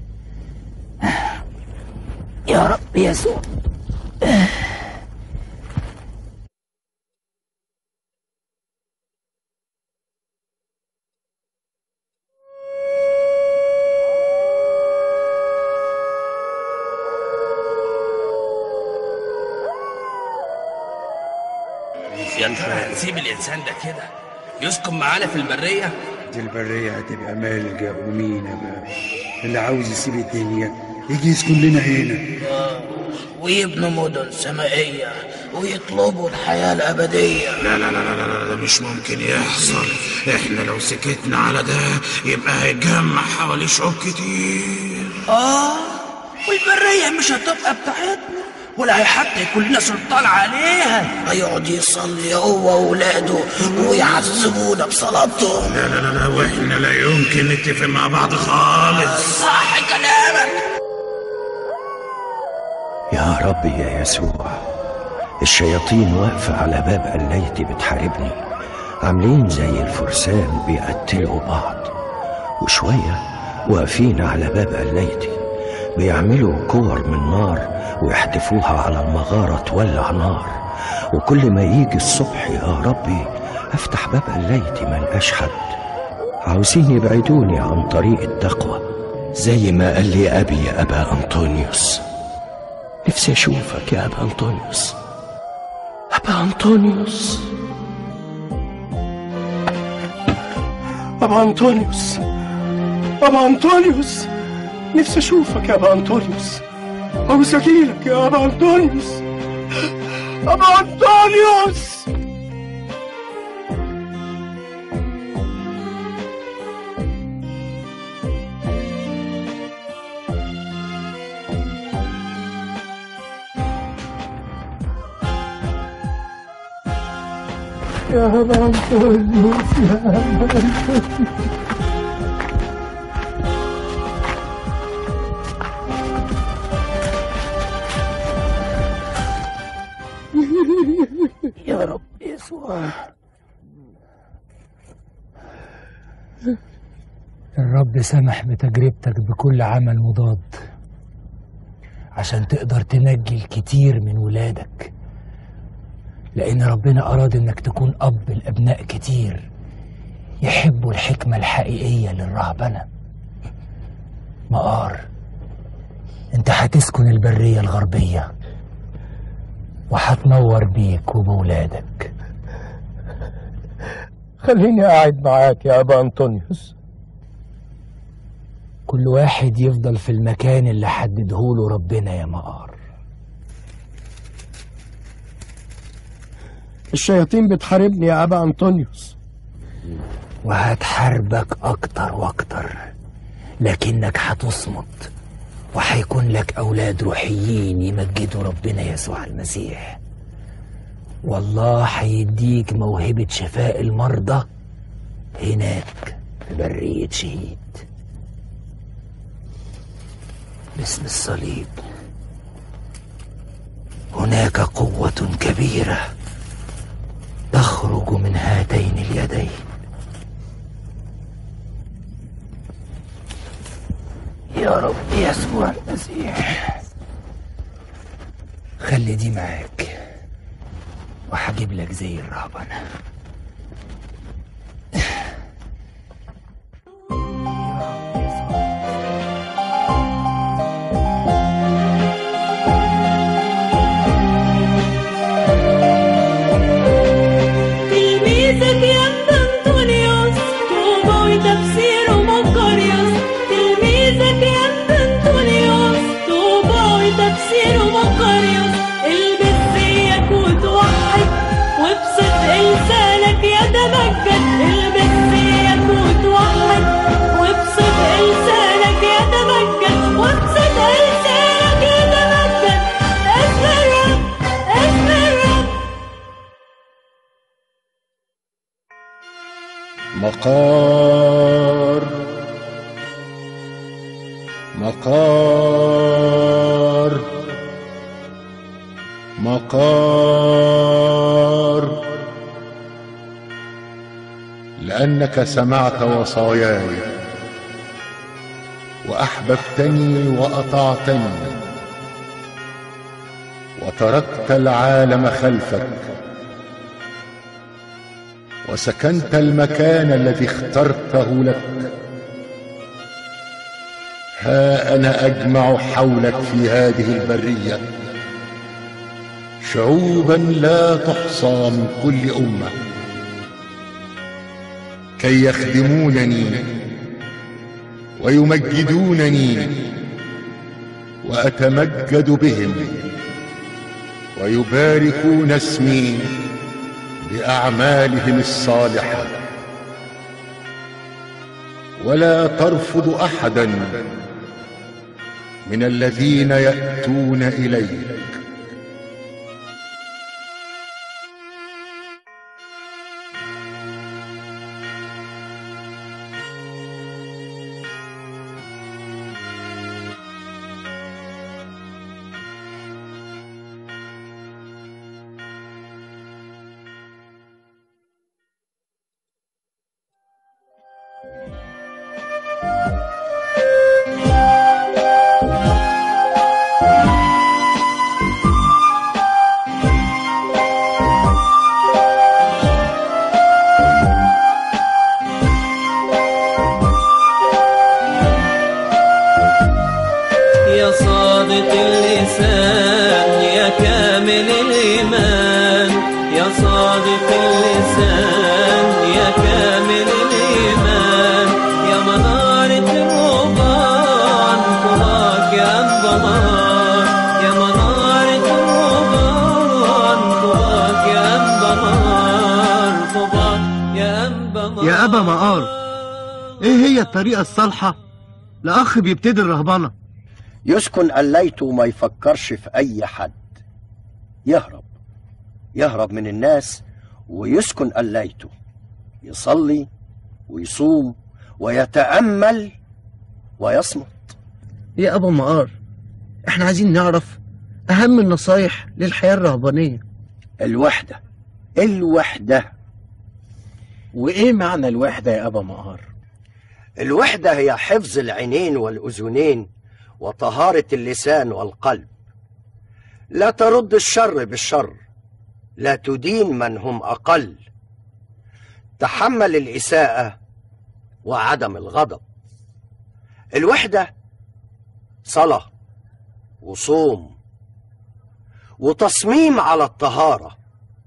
يا رب يسوع يا ترى هنسيب الانسان ده كده يسكن معانا في البريه دي البرية هتبقى ملجأ ومينا بقى اللي عاوز يسيب الدنيا يجي يسكن لنا هنا ويبنوا مدن سمائيه ويطلبوا الحياه الابديه لا لا لا لا لا ده مش ممكن يحصل احنا لو سكتنا على ده يبقى هيجمع حوالي شعوب كتير اه والبريه مش هتبقى بتاعتنا ولا حتى يكون لنا سلطان عليها هيقعد يصلي هو واولاده ويعذبونا بصلاتهم لا لا لا لا واحنا لا يمكن نتفق مع بعض خالص صح كلامك يا رب يا يسوع الشياطين واقفة على باب قليتي بتحاربني عاملين زي الفرسان بيقتلوا بعض وشوية واقفين على باب قليتي بيعملوا كور من نار ويحدفوها على المغارة تولع نار وكل ما يجي الصبح يا ربي افتح باب قليتي ملقاش حد عاوزين يبعدوني عن طريق التقوى زي ما قال لي أبي يا أبا أنطونيوس نفسي أشوفك يا أبا أنطونيوس أبا أنطونيوس أبا أنطونيوس أبا أنطونيوس نفسي أشوفك يا أبا أنطونيوس عاوز أجيلك يا أبا أنطونيوس أبا أنطونيوس يا أبا أنطونيوس يا أبا أنطونيوس يا رب يسوع الرب سمح بتجربتك بكل عمل مضاد عشان تقدر تنجي الكتير من ولادك لأن ربنا أراد إنك تكون أب لأبناء كتير يحبوا الحكمة الحقيقية للرهبنة مقار انت هتسكن البرية الغربية وهتنور بيك وبولادك خليني قاعد معاك يا أبا أنطونيوس كل واحد يفضل في المكان اللي حددهوله ربنا يا مقار الشياطين بتحاربني يا أبا أنطونيوس وهتحاربك أكتر وأكتر لكنك هتصمت وهيكون لك أولاد روحيين يمجدوا ربنا يسوع المسيح والله هيديك موهبة شفاء المرضى هناك في برية شهيد باسم الصليب هناك قوة كبيرة تخرج من هاتين اليدين يا رب يسوع المسيح خلي دي معاك وهجيب لك زي الرهبنة تلميذك يا أنطونيوس طوبى وتفسير ومقريوس تلميذك يا أنطونيوس طوبى وتفسير ومقريوس البس زيك وتوحد وبصدق لسانك يتمجد البس زيك وتوحد وبصدق لسانك يتمجد وبصدق لسانك يتمجد اسم الرب اسم الرب مقار مقار مقار لأنك سمعت وصاياي وأحببتني وأطعتني وتركت العالم خلفك وسكنت المكان الذي اخترته لك ها انا اجمع حولك في هذه البريه شعوبا لا تحصى من كل امه كي يخدمونني ويمجدونني واتمجد بهم ويباركون اسمي باعمالهم الصالحه ولا ترفض احدا من الذين ياتون اليك يا صادق اللسان يا كامل الإيمان يا صادق اللسان يا كامل الإيمان يا منارة الرهبان طوباك يا أنبمار يا منارة الرهبان طوباك يا أنبمار طوباك يا أنبمار يا أبا مقار إيه هي الطريقة الصالحة لأخ بيبتدي الرهبنة يسكن قليته وما يفكرش في أي حد يهرب يهرب من الناس ويسكن قليته يصلي ويصوم ويتأمل ويصمت يا أبا مقار إحنا عايزين نعرف أهم النصايح للحياة الرهبانية الوحدة الوحدة وإيه معنى الوحدة يا أبا مقار الوحدة هي حفظ العينين والأذنين وطهارة اللسان والقلب لا ترد الشر بالشر لا تدين من هم أقل تحمل الإساءة وعدم الغضب الوحدة صلاة وصوم وتصميم على الطهارة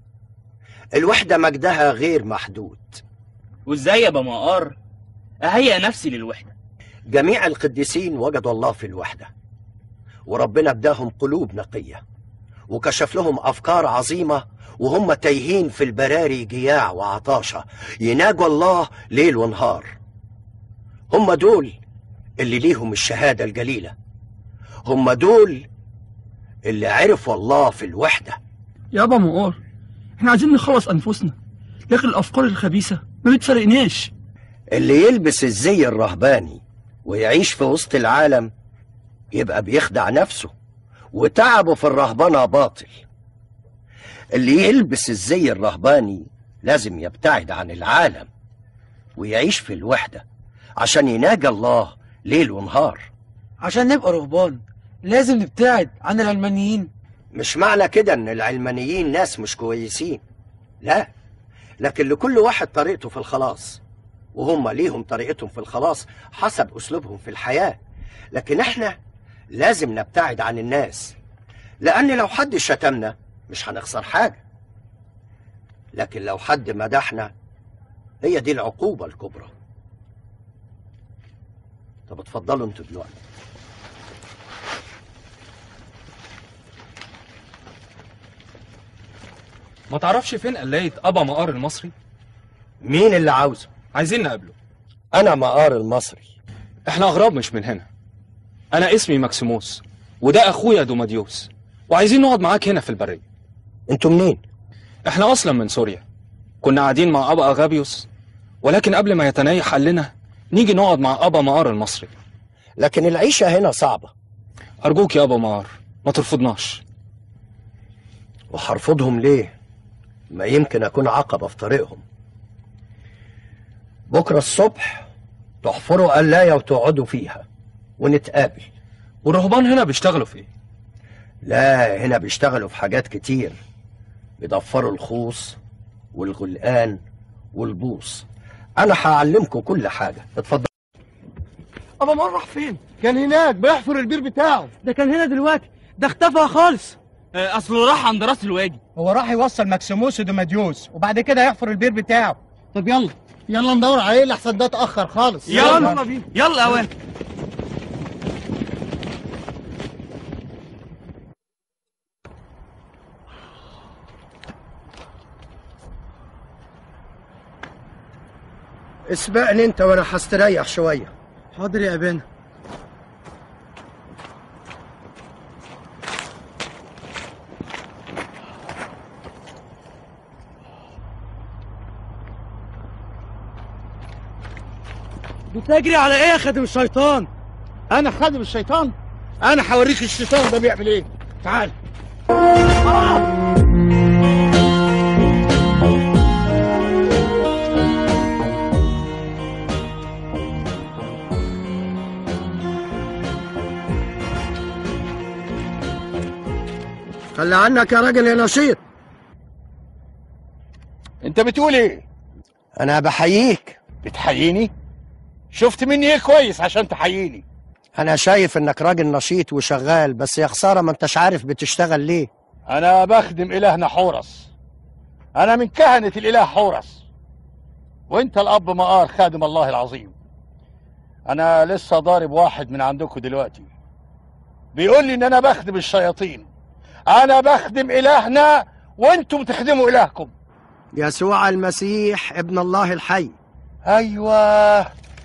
الوحدة مجدها غير محدود وازاي يا بمقار اهيئ نفسي للوحده جميع القديسين وجدوا الله في الوحدة وربنا اداهم قلوب نقية وكشف لهم أفكار عظيمة وهم تايهين في البراري جياع وعطاشة يناجوا الله ليل ونهار هم دول اللي ليهم الشهادة الجليلة هم دول اللي عرفوا الله في الوحدة يابا مقار احنا عايزين نخلص انفسنا لكن الافكار الخبيثه ما بتفرقناش اللي يلبس الزي الرهباني ويعيش في وسط العالم يبقى بيخدع نفسه وتعبه في الرهبنة باطل اللي يلبس الزي الرهباني لازم يبتعد عن العالم ويعيش في الوحدة عشان يناجي الله ليل ونهار عشان نبقى رهبان لازم نبتعد عن العلمانيين مش معنى كده ان العلمانيين ناس مش كويسين لا لكن لكل واحد طريقته في الخلاص وهم ليهم طريقتهم في الخلاص حسب اسلوبهم في الحياة لكن احنا لازم نبتعد عن الناس لان لو حد شتمنا مش هنخسر حاجة لكن لو حد مدحنا هي دي العقوبة الكبرى طب اتفضلوا انتوا دلوقتي ما تعرفش فين قلاية أبا مقار المصري؟ مين اللي عاوزه؟ عايزين نقابله أنا مقار المصري إحنا أغراب مش من هنا أنا اسمي ماكسيموس وده أخويا دوماديوس وعايزين نقعد معاك هنا في البرية أنتوا منين؟ إحنا أصلا من سوريا كنا قاعدين مع أبا أغابيوس ولكن قبل ما يتنيح قال لنا نيجي نقعد مع أبا مقار المصري لكن العيشة هنا صعبة أرجوك يا أبا مقار ما ترفضناش وهرفضهم ليه؟ ما يمكن أكون عقبة في طريقهم بكرة الصبح تحفروا قلاية وتقعدوا فيها ونتقابل والرهبان هنا بيشتغلوا في ايه؟ لا هنا بيشتغلوا في حاجات كتير بيضفروا الخوص والغلقان والبوص أنا هعلمكم كل حاجة اتفضل ابا مار راح فين كان هناك بيحفر البير بتاعه ده كان هنا دلوقتي ده اختفى خالص اصله راح عند راس الوادي هو راح يوصل ماكسيموس ودوماديوس وبعد كده يحفر البير بتاعه طب يلا يلا ندور عليه لحسن ده اتاخر خالص يلا بينا يلا اوان اسبقني انت وانا هستريح شوية حاضر يا ابانا بتجري على ايه يا خادم الشيطان انا خادم الشيطان انا هوريك الشيطان ده بيعمل ايه تعال خلي عنك يا راجل يا نشيط انت بتقول ايه انا بحييك بتحييني شفت مني ايه كويس عشان تحييني انا شايف انك راجل نشيط وشغال بس يا خسارة ما انتش عارف بتشتغل ليه انا بخدم الهنا حورس انا من كهنة الاله حورس وانت الاب مقار خادم الله العظيم انا لسه ضارب واحد من عندكم دلوقتي بيقول لي ان انا بخدم الشياطين انا بخدم الهنا وانتم بتخدموا الهكم يسوع المسيح ابن الله الحي ايوه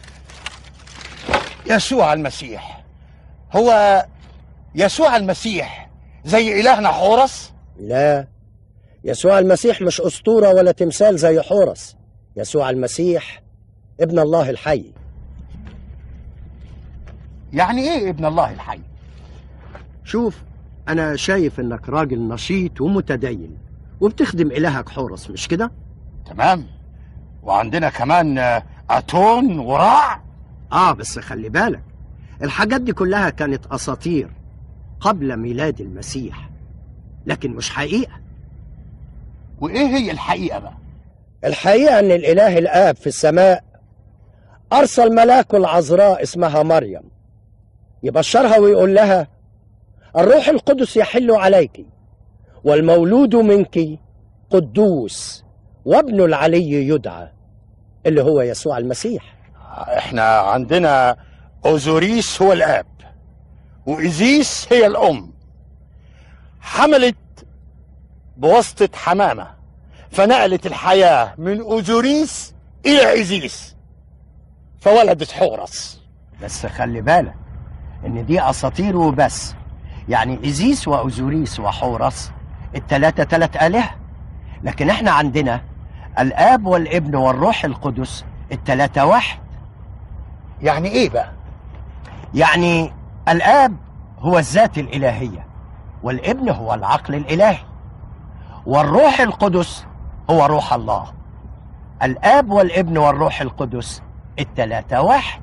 يسوع المسيح هو يسوع المسيح زي الهنا حورس لا يسوع المسيح مش أسطورة ولا تمثال زي حورس يسوع المسيح ابن الله الحي يعني ايه ابن الله الحي شوف أنا شايف إنك راجل نشيط ومتدين وبتخدم إلهك حورس مش كده؟ تمام وعندنا كمان آه، اتون وراع آه بس خلي بالك الحاجات دي كلها كانت أساطير قبل ميلاد المسيح لكن مش حقيقة وايه هي الحقيقه بقى الحقيقة إن الإله الآب في السماء أرسل ملاكه العذراء اسمها مريم يبشرها ويقول لها الروح القدس يحل عليك والمولود منك قدوس وابن العلي يدعى اللي هو يسوع المسيح احنا عندنا اوزوريس هو الاب وايزيس هي الام حملت بواسطة حمامة فنقلت الحياة من اوزوريس الى ايزيس فولدت حورس بس خلي بالك ان دي اساطير وبس يعني ايزيس واوزوريس وحورس التلاتة تلات آلهة لكن احنا عندنا الاب والابن والروح القدس التلاتة واحد يعني ايه بقى يعني الاب هو الذات الالهيه والابن هو العقل الالهي والروح القدس هو روح الله الاب والابن والروح القدس التلاتة واحد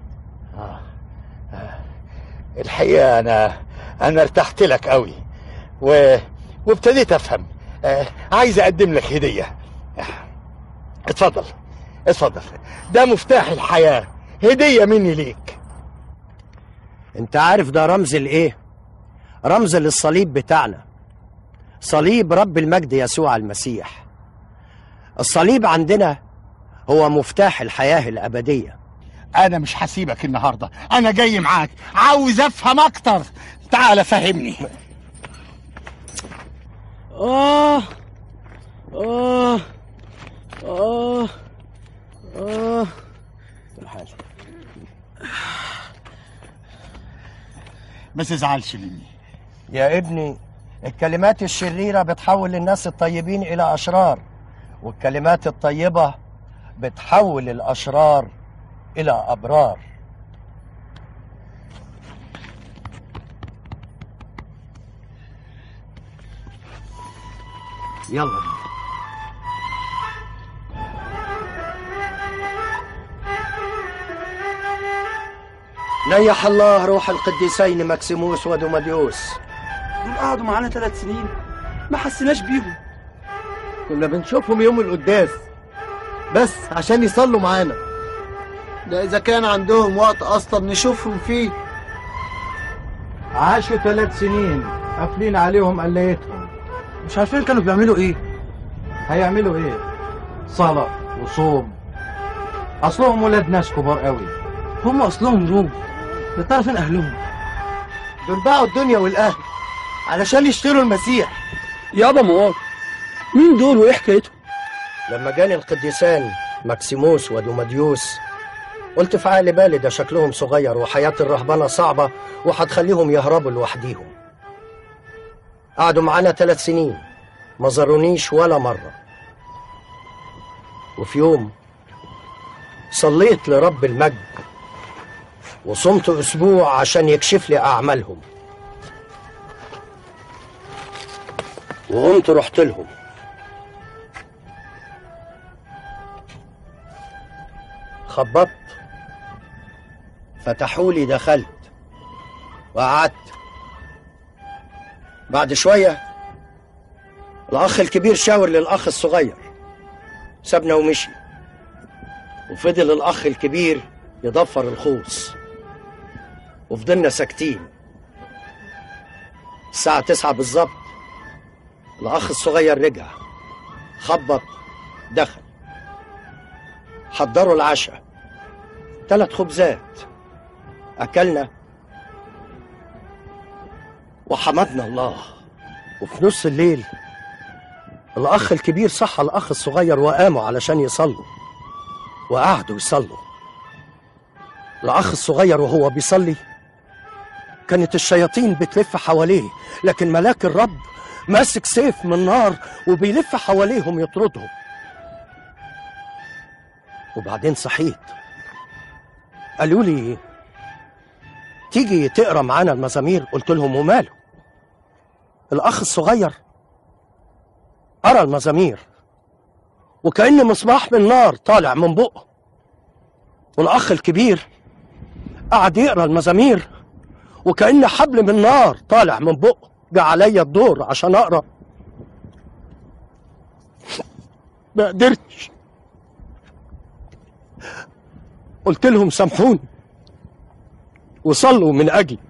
الحقيقة أنا أنا ارتحت لك قوي و... وابتديت أفهم آه، عايز أقدم لك هدية آه، اتفضل اتفضل ده مفتاح الحياة هدية مني ليك انت عارف ده رمز الايه رمز للصليب بتاعنا صليب رب المجد يسوع المسيح الصليب عندنا هو مفتاح الحياة الأبدية أنا مش هسيبك النهاردة أنا جاي معاك عاوز أفهم أكتر تعال فهمني آه آه آه آه ما تزعلش مني يا ابني الكلمات الشريرة بتحول الناس الطيبين إلى أشرار والكلمات الطيبة بتحول الأشرار إلى أبرار يلا نيح الله روح القديسين مكسيموس ودوماديوس دول قعدوا معانا ثلاث سنين ما حسيناش بيهم كنا بنشوفهم يوم القداس بس عشان يصلوا معانا ده إذا كان عندهم وقت أصلا نشوفهم فيه عاشوا ثلاث سنين قافلين عليهم قلايتهم مش عارفين كانوا بيعملوا ايه هيعملوا ايه صلاة وصوم اصلهم ولاد ناس كبار قوي هم اصلهم روم ده تعرف فين اهلهم دول باعوا الدنيا والأهل علشان يشتروا المسيح يابا موار مين دول وايه حكايتهم لما جاني القديسان مكسيموس ودوماديوس قلت في عقل بالي ده شكلهم صغير وحياة الرهبنة صعبة وهتخليهم يهربوا لوحديهم قعدوا معانا ثلاث سنين ما زارونيش ولا مرة وفي يوم صليت لرب المجد وصمت أسبوع عشان يكشف لي أعمالهم وقمت رحت لهم خبطت فتحوا لي دخلت وقعدت بعد شوية الأخ الكبير شاور للأخ الصغير سابنا ومشي وفضل الأخ الكبير يضفر الخوص وفضلنا ساكتين الساعة تسعة بالظبط الأخ الصغير رجع خبط دخل حضروا العشاء ثلاث خبزات أكلنا وحمدنا الله وفي نص الليل الأخ الكبير صحى الأخ الصغير وقاموا علشان يصلوا وقعدوا يصلوا الأخ الصغير وهو بيصلي كانت الشياطين بتلف حواليه لكن ملاك الرب ماسك سيف من نار وبيلف حواليهم يطردهم وبعدين صحيت قالوا لي تيجي تقرا معانا المزامير قلت لهم وماله الاخ الصغير قرا المزامير وكأن مصباح من نار طالع من بقه والاخ الكبير قعد يقرا المزامير وكأن حبل من نار طالع من بقه جه عليا الدور عشان اقرا ما قدرتش قلت لهم سامحوني وصلوا من اجلي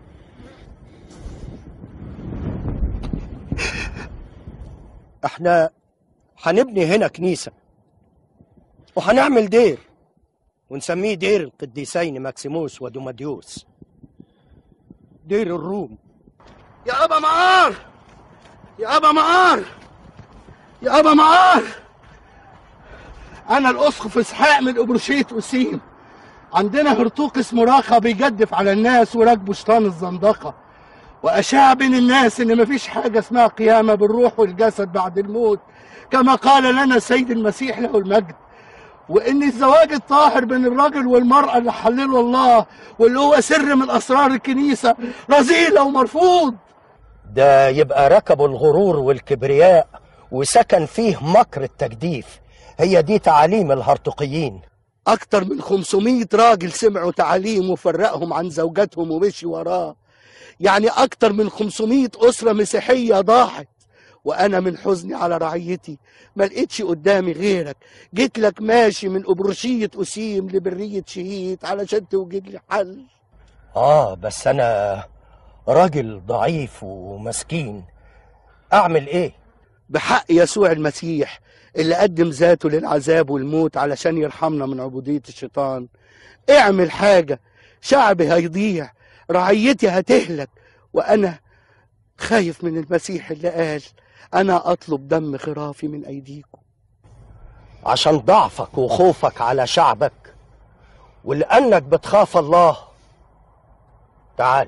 احنا هنبني هنا كنيسة وهنعمل دير ونسميه دير القديسين ماكسيموس ودوماديوس دير الروم يا أبا معار يا أبا معار يا أبا معار أنا الأسقف إسحاق من أبرشيت وسيم عندنا هرطوق اسمه راخة بيجدف على الناس وراكبه شيطان الزندقة وأشاع بين الناس إن مفيش حاجة اسمها قيامة بالروح والجسد بعد الموت كما قال لنا السيد المسيح له المجد وإن الزواج الطاهر بين الراجل والمرأة اللي حلله الله واللي هو سر من أسرار الكنيسة رذيلة ومرفوض ده يبقى ركبوا الغرور والكبرياء وسكن فيه مكر التجديف هي دي تعاليم الهرطقيين أكتر من 500 راجل سمعوا تعاليم وفرقهم عن زوجاتهم ومشي وراه يعني أكتر من 500 أسرة مسيحية ضاعت وأنا من حزني على رعيتي ما لقيتش قدامي غيرك جيت لك ماشي من أبرشية أسيم لبرية شهيد علشان توجد لي حل اه بس انا راجل ضعيف ومسكين اعمل ايه بحق يسوع المسيح اللي قدم ذاته للعذاب والموت علشان يرحمنا من عبودية الشيطان اعمل حاجة شعبي هيضيع رعيتي هتهلك وأنا خايف من المسيح اللي قال أنا أطلب دم خرافي من أيديكم عشان ضعفك وخوفك على شعبك ولأنك بتخاف الله تعال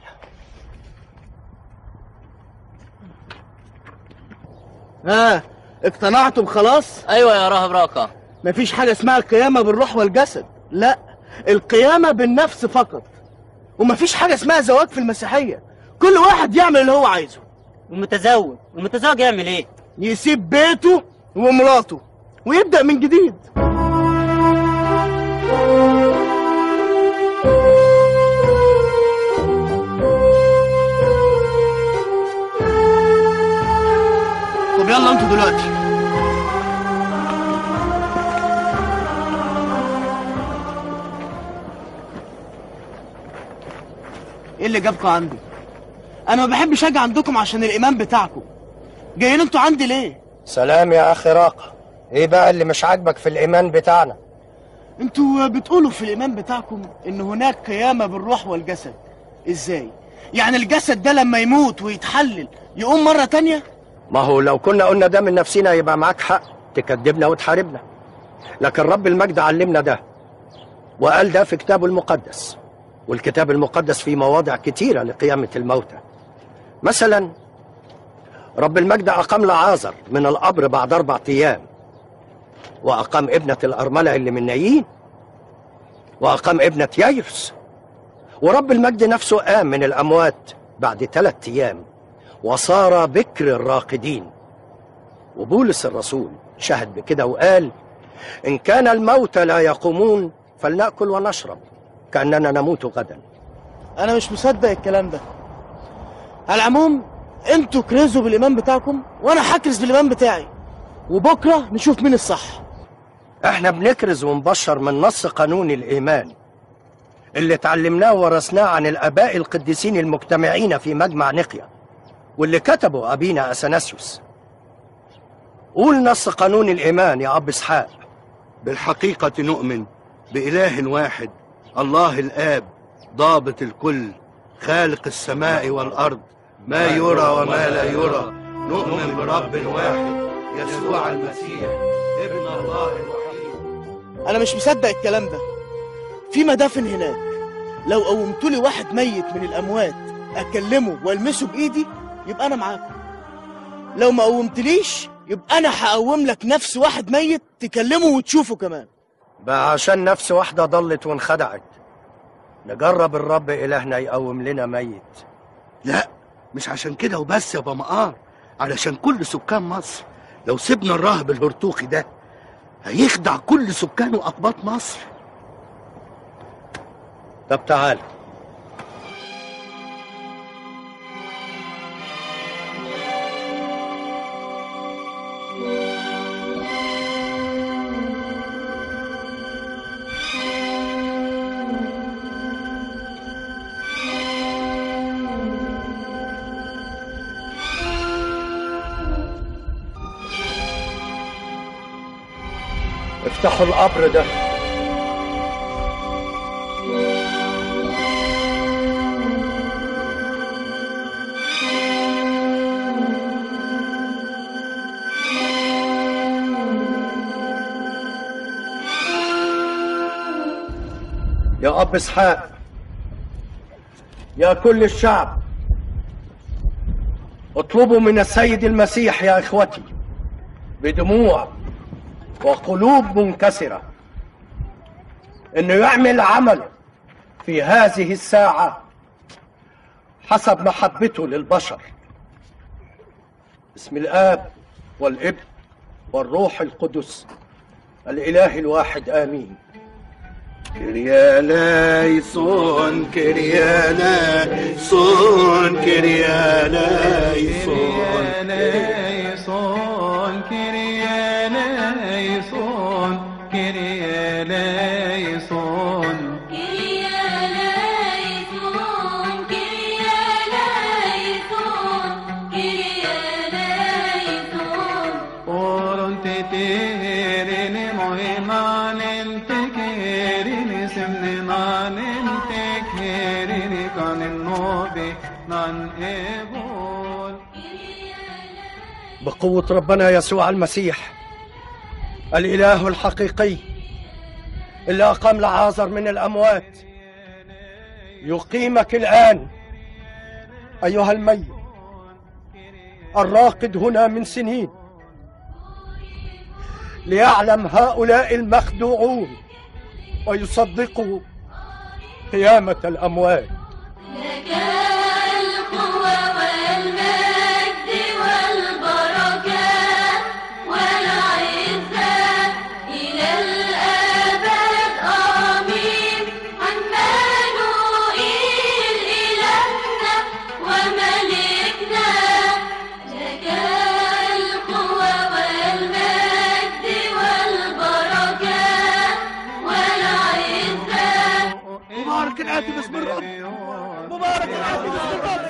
ها اقتنعتم خلاص ايوه يا راهب راقة مفيش حاجة اسمها القيامة بالروح والجسد لا القيامة بالنفس فقط ومفيش حاجة اسمها زواج في المسيحية كل واحد يعمل اللي هو عايزه والمتزوج المتزوج يعمل ايه يسيب بيته ومراته ويبدأ من جديد طب يلا انتوا دلوقتي ايه اللي جابكم عندي انا ما بحبش اجي عندكم عشان الايمان بتاعكم جايين انتوا عندي ليه سلام يا اخي راقة ايه بقى اللي مش عاجبك في الايمان بتاعنا انتوا بتقولوا في الايمان بتاعكم ان هناك قيامه بالروح والجسد ازاي يعني الجسد ده لما يموت ويتحلل يقوم مره تانية ما هو لو كنا قلنا ده من نفسنا يبقى معاك حق تكذبنا وتحاربنا لكن رب المجد علمنا ده وقال ده في كتابه المقدس والكتاب المقدس فيه مواضع كتيرة لقيامة الموتى مثلا رب المجد أقام لعازر من القبر بعد أربع أيام وأقام ابنة الأرملة اللي من نايين وأقام ابنة يايرس ورب المجد نفسه قام من الأموات بعد ثلاثة أيام وصار بكر الراقدين وبولس الرسول شهد بكده وقال إن كان الموتى لا يقومون فلنأكل ونشرب كأننا نموت غدا انا مش مصدق الكلام ده على العموم انتوا كرزوا بالايمان بتاعكم وانا هكرز بالايمان بتاعي وبكره نشوف مين الصح احنا بنكرز ونبشر من نص قانون الإيمان اللي اتعلمناه ورثناه عن الآباء القديسين المجتمعين في مجمع نقيا واللي كتبه أبينا أثناسيوس قول نص قانون الإيمان يا أب إسحاق بالحقيقة نؤمن بإله واحد الله الآب ضابط الكل خالق السماء والأرض ما يرى وما لا يرى نؤمن برب واحد يسوع المسيح ابن الله الوحيد انا مش مصدق الكلام ده في مدافن هناك لو قومتوا لي واحد ميت من الاموات اكلمه والمسه بايدي يبقى انا معاكم لو ما قومتليش يبقى انا هقوم لك نفس واحد ميت تكلمه وتشوفه كمان بقى عشان نفس واحدة ضلت وانخدعت نجرب الرب إلهنا يقوم لنا ميت لا مش عشان كده وبس يا بمقار علشان كل سكان مصر لو سيبنا الراهب الهرطوقي ده هيخدع كل سكان وأقباط مصر طب تعال افتحوا القبر ده يا يا أب إسحاق يا كل الشعب اطلبوا من السيد المسيح يا إخوتي بدموع وقلوب منكسرة إنه يعمل عمل في هذه الساعة حسب محبته للبشر بسم الآب والابن والروح القدس الإله الواحد آمين كريالايسون كريالايسون كريالايسون كريالايسون كريالايسون كريالايسون Oron te terini mohimanin tekerini simni nanin tekerini kanin nobi nan ebol بقوة ربنا يسوع المسيح الإله الحقيقي اللي أقام لعازر من الأموات يقيمك الآن أيها الميت الراقد هنا من سنين ليعلم هؤلاء المخدوعون ويصدقوا قيامة الأموات لك القوة والمجد والبركة والعزة إلى الأبد آمين عمانوئيل إلهنا وملكنا لك القوة والمجد والبركة والعزة مبارك الآتي باسم الرب مبارك الآتي باسم الرب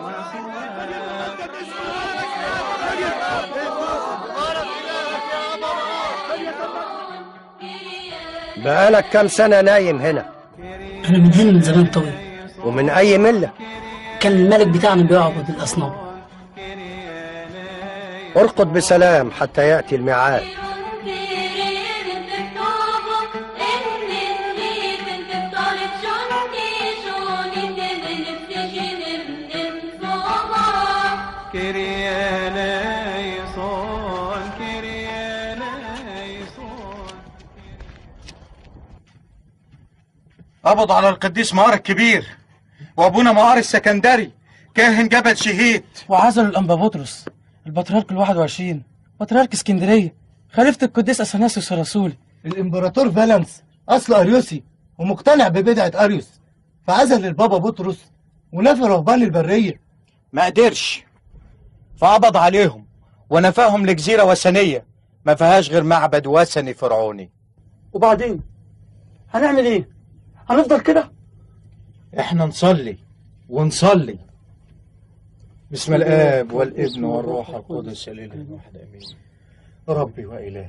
بقالك كم سنة نايم هنا أنا من هنا من زمان طويل ومن أي ملة كان الملك بتاعنا بيعبد الأصنام ارقد بسلام حتى يأتي الميعاد كريالايسون كريالايسون قبض على القديس مار الكبير وابونا مار السكندري كاهن جبل شهيد وعزلوا الأنبا بطرس البطريرك الواحد وعشرين بطريرك اسكندرية خليفة القديس أثناسيوس الرسول الامبراطور فالنس اصل اريوسي ومقتنع ببدعة اريوس فعزل البابا بطرس ونفى رهبان البرية ما قدرش فقبض عليهم ونفاهم لجزيرة وثنية ما فيهاش غير معبد وثني فرعوني وبعدين هنعمل ايه؟ هنفضل كده؟ احنا نصلي ونصلي بسم الاب والابن والروح القدس الاله الواحد امين ربي والهي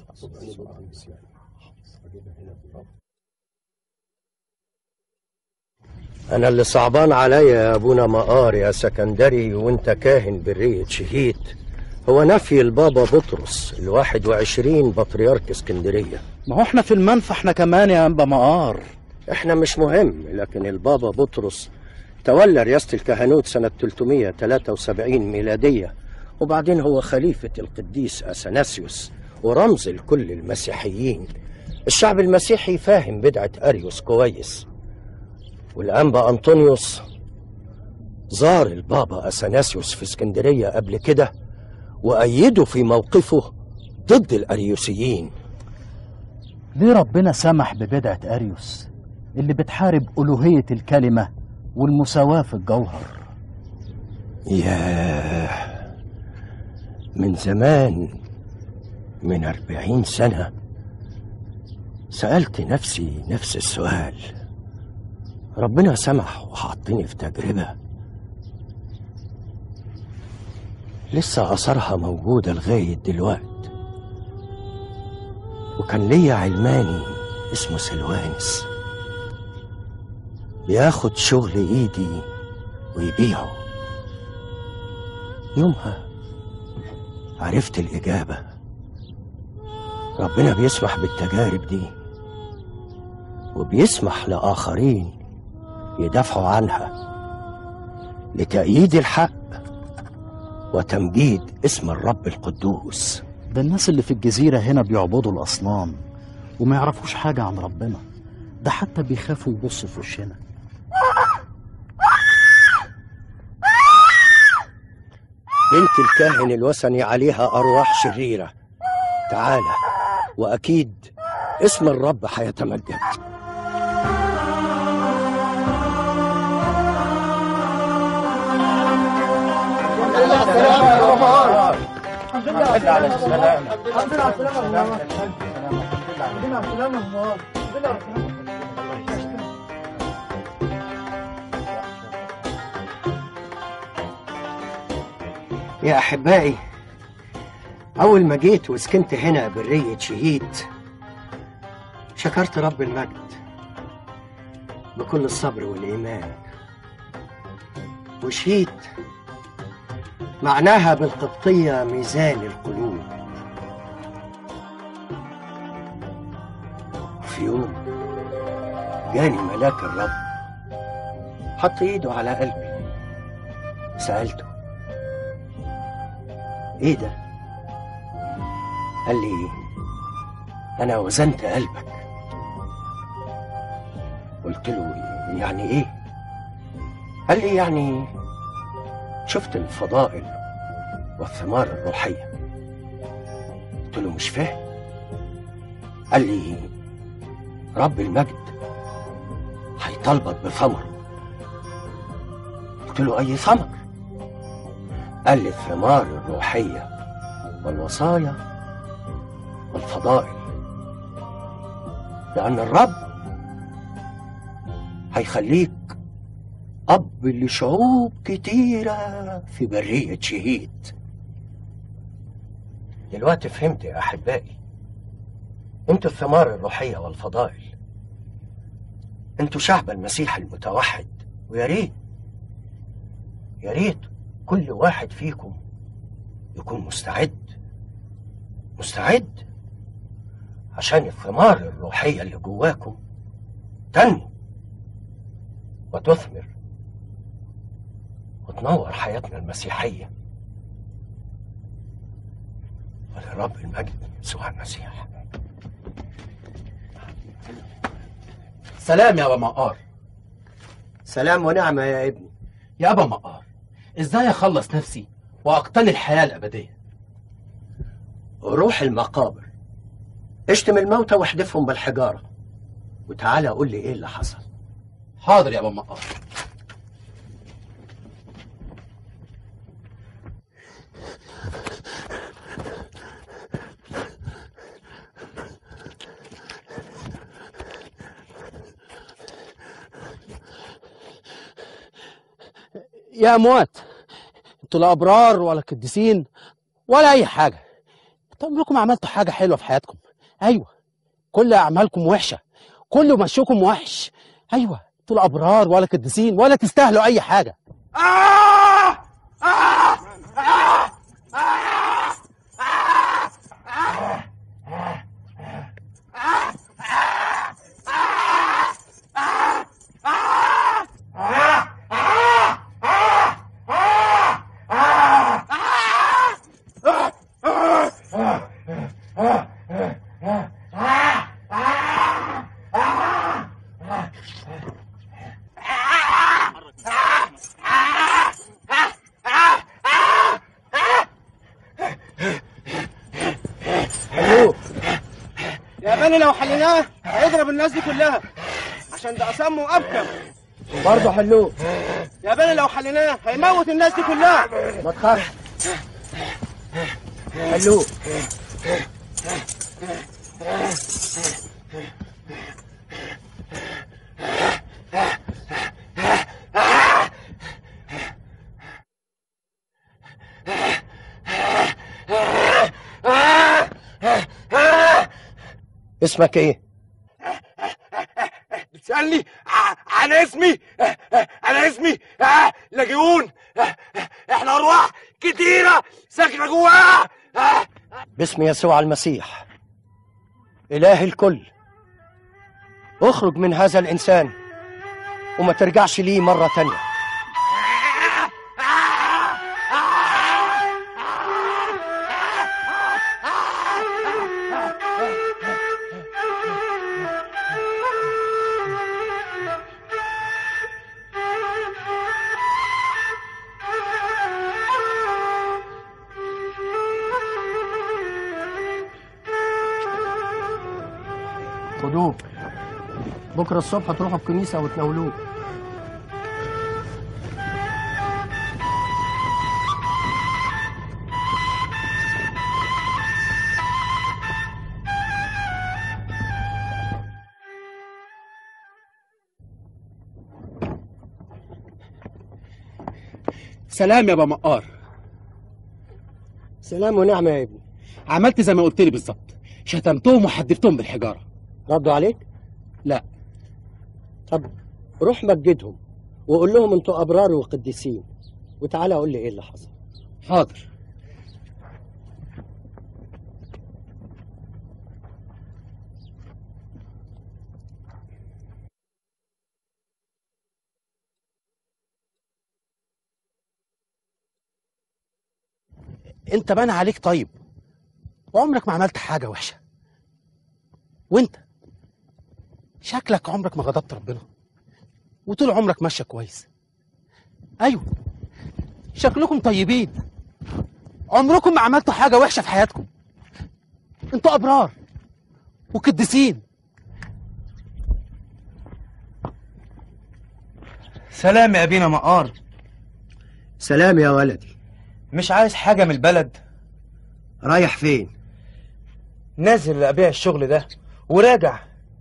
أنا اللي صعبان عليا يا أبونا مقار يا سكندري وأنت كاهن برية شهيد هو نفي البابا بطرس الواحد وعشرين بطريرك اسكندرية ما هو احنا في المنفى احنا كمان يا انبا مقار احنا مش مهم لكن البابا بطرس تولى رئاسة الكهنوت سنة 373 ميلادية وبعدين هو خليفة القديس أثناسيوس ورمز لكل المسيحيين الشعب المسيحي فاهم بدعة أريوس كويس والأنبا أنطونيوس زار البابا أثناسيوس في اسكندرية قبل كده وأيده في موقفه ضد الأريوسيين ليه ربنا سمح ببدعة أريوس اللي بتحارب ألوهية الكلمة والمساواة في الجوهر ياه من زمان من أربعين سنة سألت نفسي نفس السؤال ربنا سمح وحطني في تجربة لسه أثرها موجودة لغاية دلوقت وكان ليا علماني اسمه سلوانس بياخد شغل ايدي ويبيعه يومها عرفت الإجابة ربنا بيسمح بالتجارب دي وبيسمح لآخرين يدافعوا عنها لتأييد الحق وتمجيد اسم الرب القدوس ده الناس اللي في الجزيرة هنا بيعبدوا الأصنام وما يعرفوش حاجة عن ربنا ده حتى بيخافوا يبصوا في وشنا بنت الكاهن الوثني عليها أرواح شريرة تعالى وأكيد اسم الرب هيتمجد الحمد لله على السلامة الحمد لله على السلامة الحمد لله على السلامة الحمد لله على السلامة يا أحبائي أول ما جيت وسكنت هنا برية شهيد شكرت رب المجد بكل الصبر والإيمان وشهيد معناها بالقبطية ميزان القلوب في يوم جاني ملاك الرب حط ايده على قلبي سألته ايه ده قال لي انا وزنت قلبك قلت له يعني ايه قال لي يعني شفت الفضائل والثمار الروحية قلت له مش فاهم قال لي رب المجد هيطالبك بثمر قلت له أي ثمر قال لي الثمار الروحية والوصايا والفضائل لأن الرب هيخليك أب لشعوب كتيرة في برية شهيد دلوقتي فهمت يا أحبائي انتوا الثمار الروحية والفضائل انتوا شعب المسيح المتوحد ويا ريت يا ريت كل واحد فيكم يكون مستعد مستعد عشان الثمار الروحية اللي جواكم تنمو وتثمر وتنور حياتنا المسيحية ولرب المجد يسوع المسيح سلام يا أبا مقار سلام ونعمة يا ابني يا أبا مقار إزاي أخلص نفسي وأقتني الحياة الأبدية روح المقابر اشتم الموتى واحدفهم بالحجارة وتعالى قول لي ايه اللي حصل حاضر يا أبا مقار يا اموات انتوا لا ابرار ولا قديسين ولا اي حاجه انتوا عمركم عملتوا حاجه حلوه في حياتكم ايوه كل اعمالكم وحشه كل مشيكم وحش ايوه انتوا لا ابرار ولا قديسين ولا تستاهلوا اي حاجه يا بني لو حليناه هيضرب الناس دي كلها عشان ده أصم وأبكم برضه حلوه يا بني لو حليناه هيموت الناس دي كلها ما تخافش حلوه اسمك ايه؟ بتسألني ع- عن اسمي أنا اسمي آه، لاجئون آه، إحنا أرواح كتيرة ساكنة جواها آه، باسم يسوع المسيح إله الكل اخرج من هذا الإنسان وما ترجعش ليه مرة تانية خدوه بكرة الصبح تروحوا الكنيسة وتناولوه سلام يا بمقار سلام ونعمة يا ابني عملت زي ما قلت لي بالظبط شتمتهم وحدفتهم بالحجاره ردوا عليك؟ لا طب روح مجدهم وقول لهم انتوا أبرار وقديسين وتعالى قول لي ايه اللي حصل حاضر انت بان عليك طيب وعمرك ما عملت حاجه وحشه وانت شكلك عمرك ما غضبت ربنا وطول عمرك ماشيه كويس ايوه شكلكم طيبين عمركم ما عملتوا حاجه وحشه في حياتكم انتوا ابرار وقديسين سلام يا ابينا مقار سلام يا ولدي مش عايز حاجة من البلد رايح فين نازل ابيع الشغل ده وراجع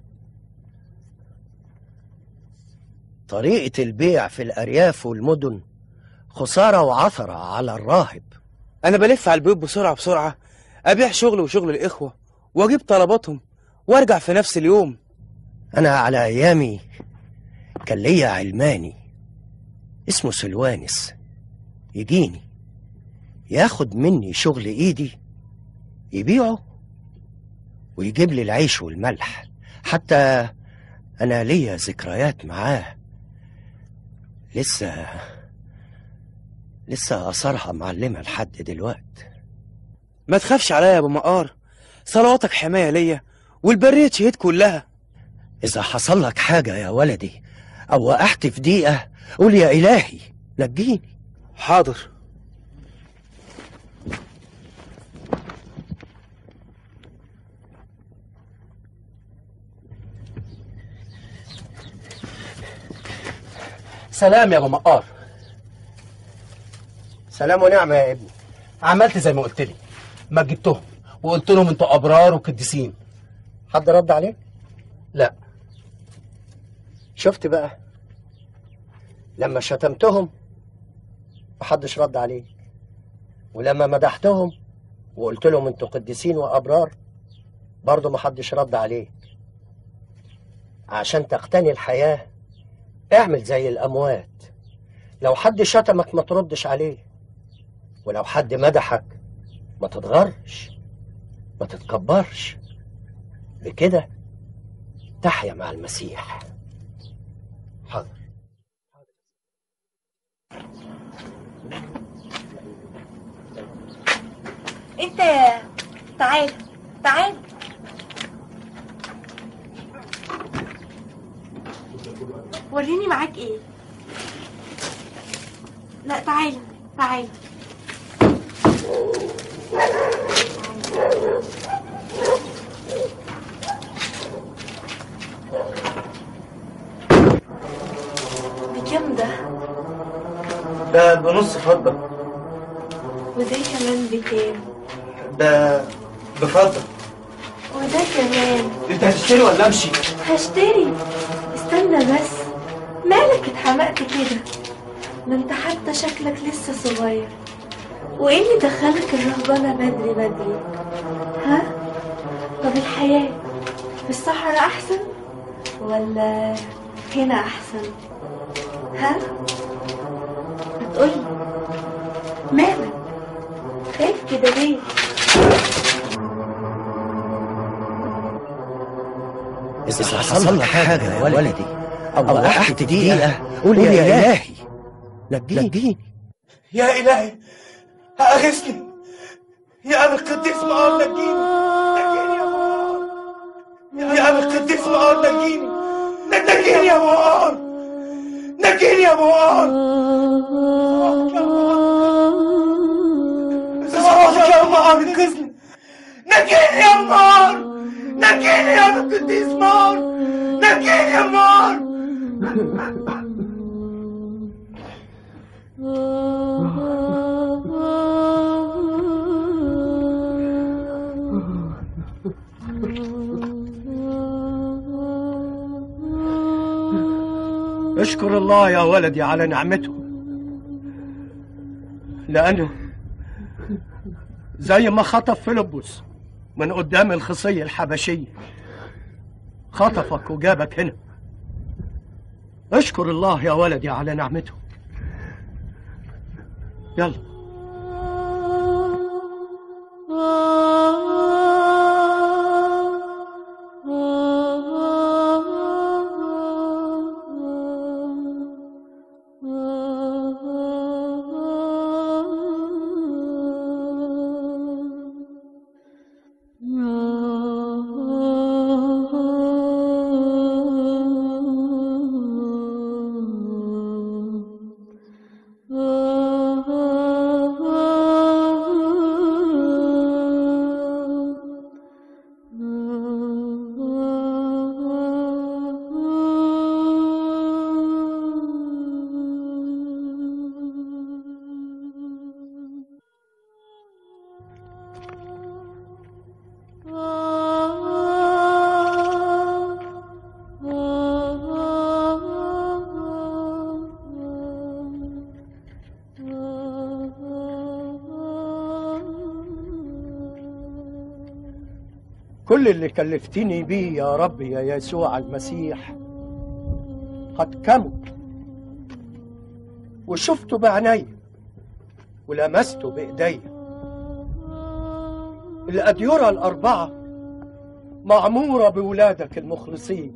طريقة البيع في الأرياف والمدن خسارة وعثرة على الراهب انا بلف على البيوت بسرعة بسرعة ابيع شغل وشغل الاخوة واجيب طلباتهم وارجع في نفس اليوم أنا على أيامي كان ليا علماني اسمه سلوانس يجيني ياخد مني شغل إيدي يبيعه ويجيب لي العيش والملح حتى أنا ليا ذكريات معاه لسه لسه أثرها معلمة لحد دلوقت ما تخافش عليا يا ابو مقار صلواتك حماية ليا والبرية شهيد كلها إذا حصل لك حاجة يا ولدي أو وقعت في دقيقة قول يا إلهي نجيني حاضر سلام يا ابو مقار سلام ونعمة يا ابني عملت زي ما قلت لي مجدتهم وقلت لهم انتوا ابرار وقديسين حد رد عليك؟ لا شفت بقى لما شتمتهم محدش رد عليك ولما مدحتهم وقلت لهم انتوا قديسين وابرار برضه محدش رد عليك عشان تقتني الحياة اعمل زي الأموات لو حد شتمك ما تردش عليه ولو حد مدحك ما تتغرش ما تتكبرش بكده تحيا مع المسيح حاضر انت تعال تعال وريني معاك ايه لا تعال تعال بكم ده ده بنص فضة وده كمان بكام ده بفضة وده كمان انت هتشتري ولا امشي هشتري استنى بس مالك اتحمقت كده ما انت حتى شكلك لسه صغير وايه اللي دخلك الرهبنة بدري بدري ها طب الحياة في الصحراء احسن ولا هنا احسن ها بتقولي مالك خايف كده ليه إذا حصل لك حاجة يا ولدي أو وقعت دقيقة قول يا إلهي نجيني يا إلهي أغثني يا أبي القديس مقار نجيني نجيني يا مقار يا أبي القديس مقار نجيني نجيني يا مقار نجيني يا مقار صباحك يا مقار انقذني نجيني يا مقار نجيني يا أبي القديس مقار نجيني يا مقار اشكر الله يا ولدي على نعمته لأنه زي ما خطف فيلبس من قدام الخصية الحبشية خطفك وجابك هنا اشكر الله يا ولدي على نعمته يلا كل اللي كلفتني بيه يا رب يا يسوع المسيح قد كمل وشفته بعيني ولمسته بإيدي الأديرة الأربعة معمورة بولادك المخلصين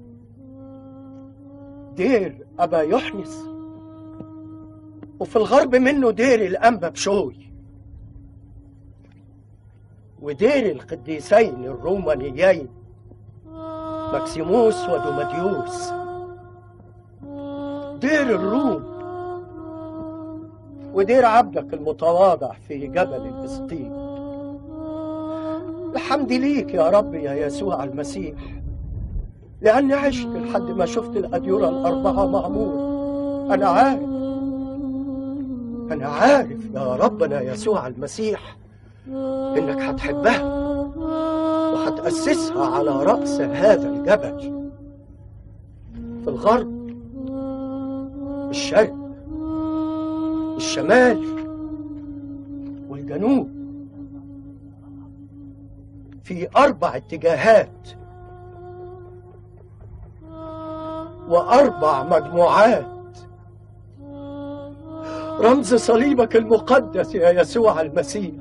دير أبا يحنس وفي الغرب منه دير الأنبا بشوي ودير القديسين الرومانيين مكسيموس ودوماديوس دير الروم ودير عبدك المتواضع في جبل الإسطيل الحمد ليك يا رب يا يسوع المسيح لأني عشت لحد ما شفت الأديرة الأربعة معمور أنا عارف أنا عارف يا ربنا يسوع المسيح إنك هتحبها وهتأسسها على رأس هذا الجبل في الغرب الشرق الشمال والجنوب في أربع اتجاهات وأربع مجموعات رمز صليبك المقدس يا يسوع المسيح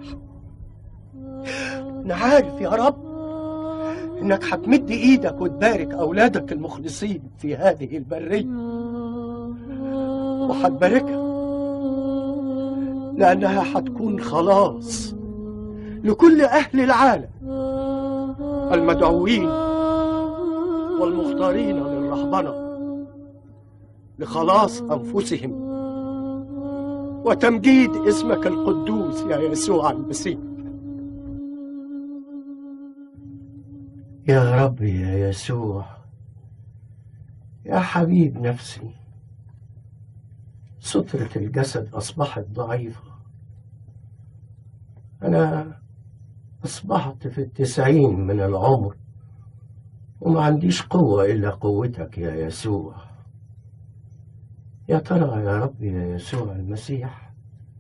أنا عارف يا رب إنك هتمد إيدك وتبارك أولادك المخلصين في هذه البرية وهتباركها لأنها هتكون خلاص لكل أهل العالم المدعوين والمختارين للرهبنة لخلاص أنفسهم وتمجيد اسمك القدوس يا يسوع المسيح يا رب يا يسوع يا حبيب نفسي سترة الجسد أصبحت ضعيفة أنا أصبحت في التسعين من العمر وما عنديش قوة إلا قوتك يا يسوع يا ترى يا رب يا يسوع المسيح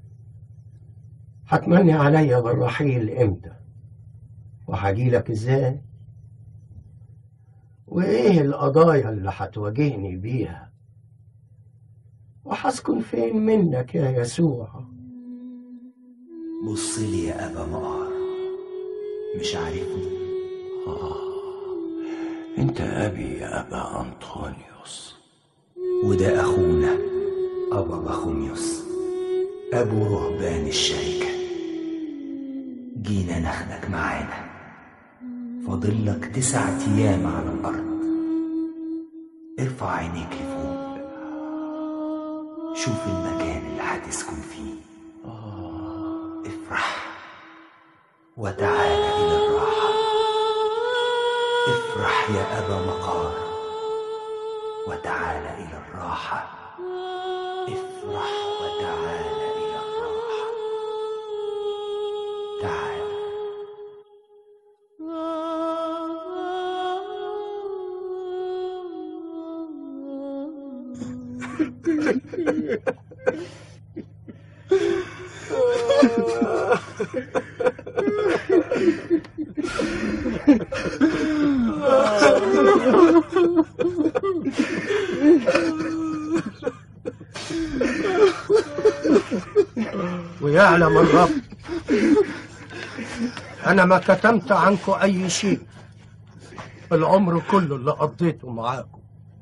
هتمني عليا بالرحيل إمتى وهجيلك إزاي وإيه القضايا اللي هتواجهني بيها وهسكن فين منك يا يسوع بص لي يا أبا مقار مش عارفني آه انت ابي يا ابا انطونيوس وده اخونا ابا بخوميوس ابو رهبان الشركه جينا ناخدك معانا فاضلك تسعة ايام على الارض ارفع عينيك لفوق شوف المكان اللي هتسكن فيه افرح وتعال الى الراحه افرح يا ابا مقار وتعال الى الراحه افرح وتعال الى الراحه تعال ويعلم الرب أنا ما كتمت عنكم أي شيء العمر كله اللي قضيته معاكم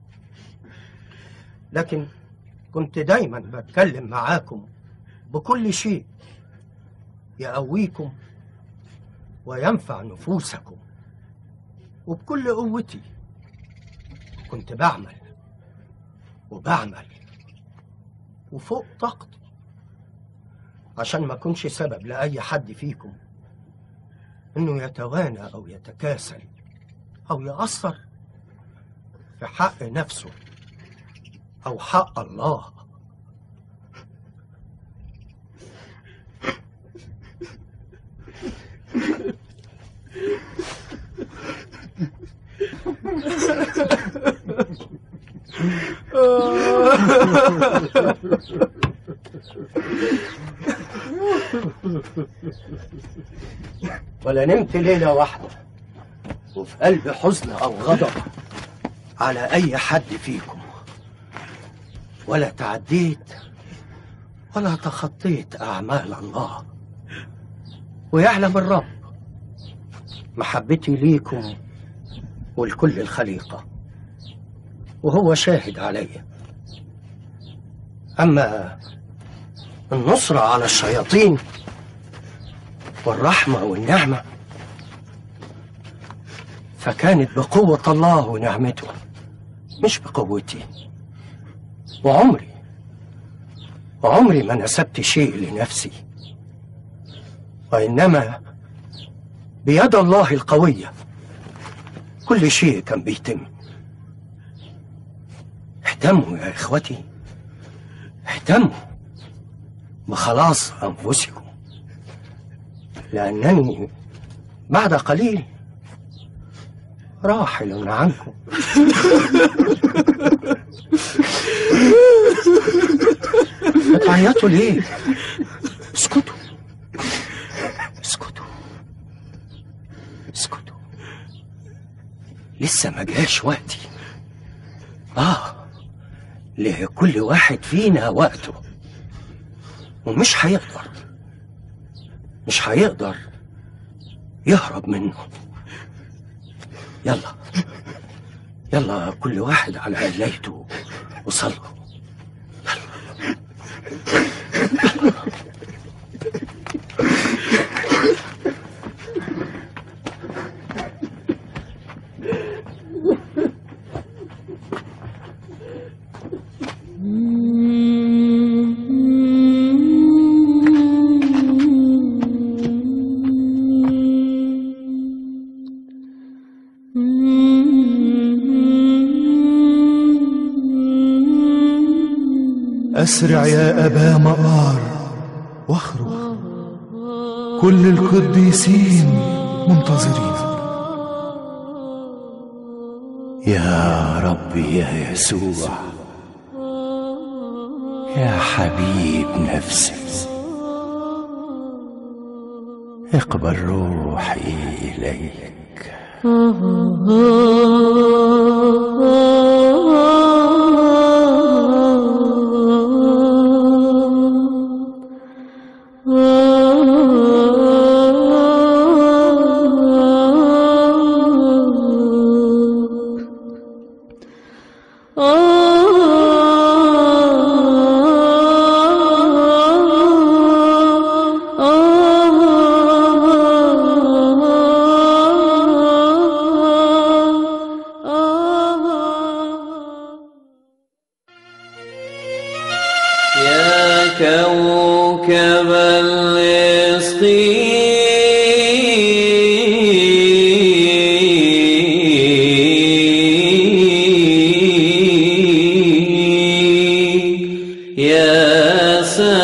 لكن كنت دايما بتكلم معاكم بكل شيء يقويكم وينفع نفوسكم وبكل قوتي كنت بعمل وبعمل وفوق طاقتي عشان ما اكونش سبب لأي حد فيكم انه يتوانى او يتكاسل او يأثر في حق نفسه او حق الله ولا نمت ليلة واحدة وفي قلبي حزن أو غضب على أي حد فيكم ولا تعديت ولا تخطيت أعمال الله ويعلم الرب محبتي ليكم ولكل الخليقة وهو شاهد علي أما النصرة على الشياطين والرحمة والنعمة فكانت بقوة الله ونعمته مش بقوتي وعمري وعمري ما نسبت شيء لنفسي وإنما بيد الله القوية كل شيء كان بيتم اهتموا يا إخوتي اهتموا بخلاص أنفسكم لأنني بعد قليل راحل عنكم بتعيطوا ليه؟ اسكتوا اسكتوا اسكتوا لسه ما جاش وقتي اه لكل واحد فينا وقته ومش هيقدر مش هيقدر يهرب منه يلا يلا كل واحد على قلايته وصلوا أسرع يا أبا مقار واخرج كل القديسين منتظرين يا ربي يا يسوع يا حبيب نفسي اقبل روحي إليك يا كوكب الإسقين يا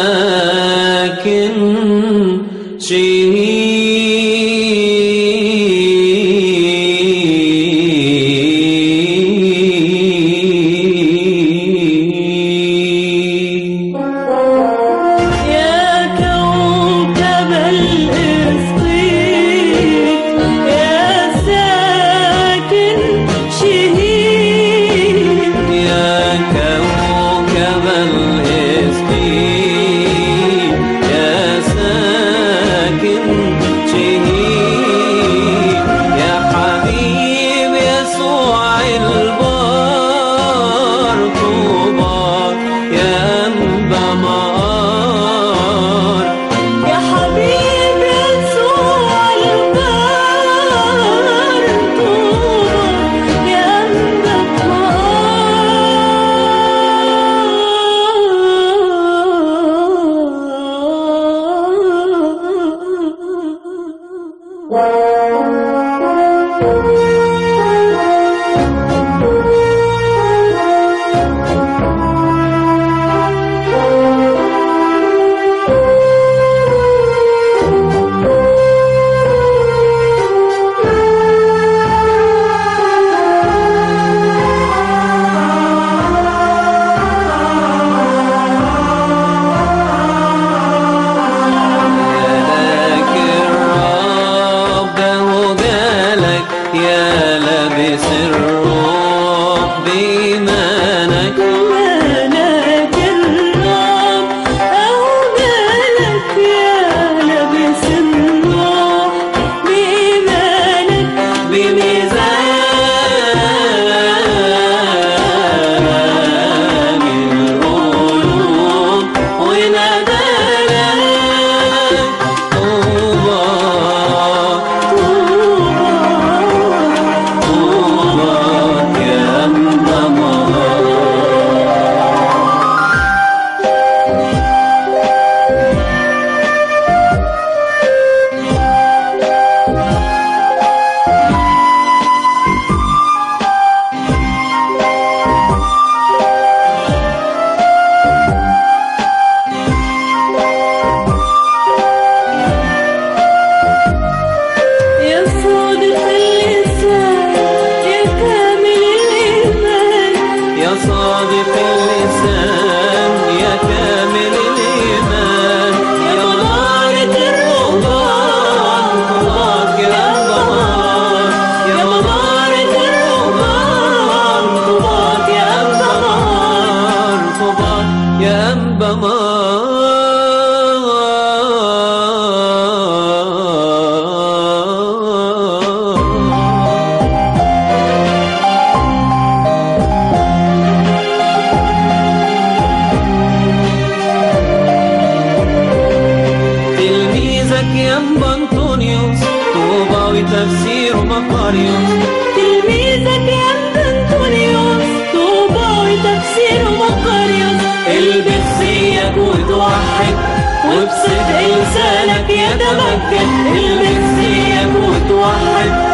ساكن شهيد يا كوكب الإسقيط يا ساكن شهيد يا كوكب الإسقين يا ساكن شهيد يا حبيب يسوع البار طوبى يا أنبا مار يا حبيب يسوع البار طوبى يا لك الرب وجالك يا لابس الروح بإيمانك مالك الرب أوجالك يا لابس الروح بإيمانك بميزان القلوب ونادالك طوبى طوبى يا أنبا يا صادق اللسان يا كامل الإيمان يا صادق اللسان يا كامل الإيمان يا مبارك الرهبان طوباك يا أنبا يا مبارك الرهبان طوباك يا أنبا طوباك يا أنبا تلميذك يا أنبا أنطونيوس طوبى وتفسير مقاريوس تلميذك يا أنطونيوس طوبى وتفسير مقاريوس البس زيك وتوحد وبصدق لسانك يتمكن البس زيك وتوحد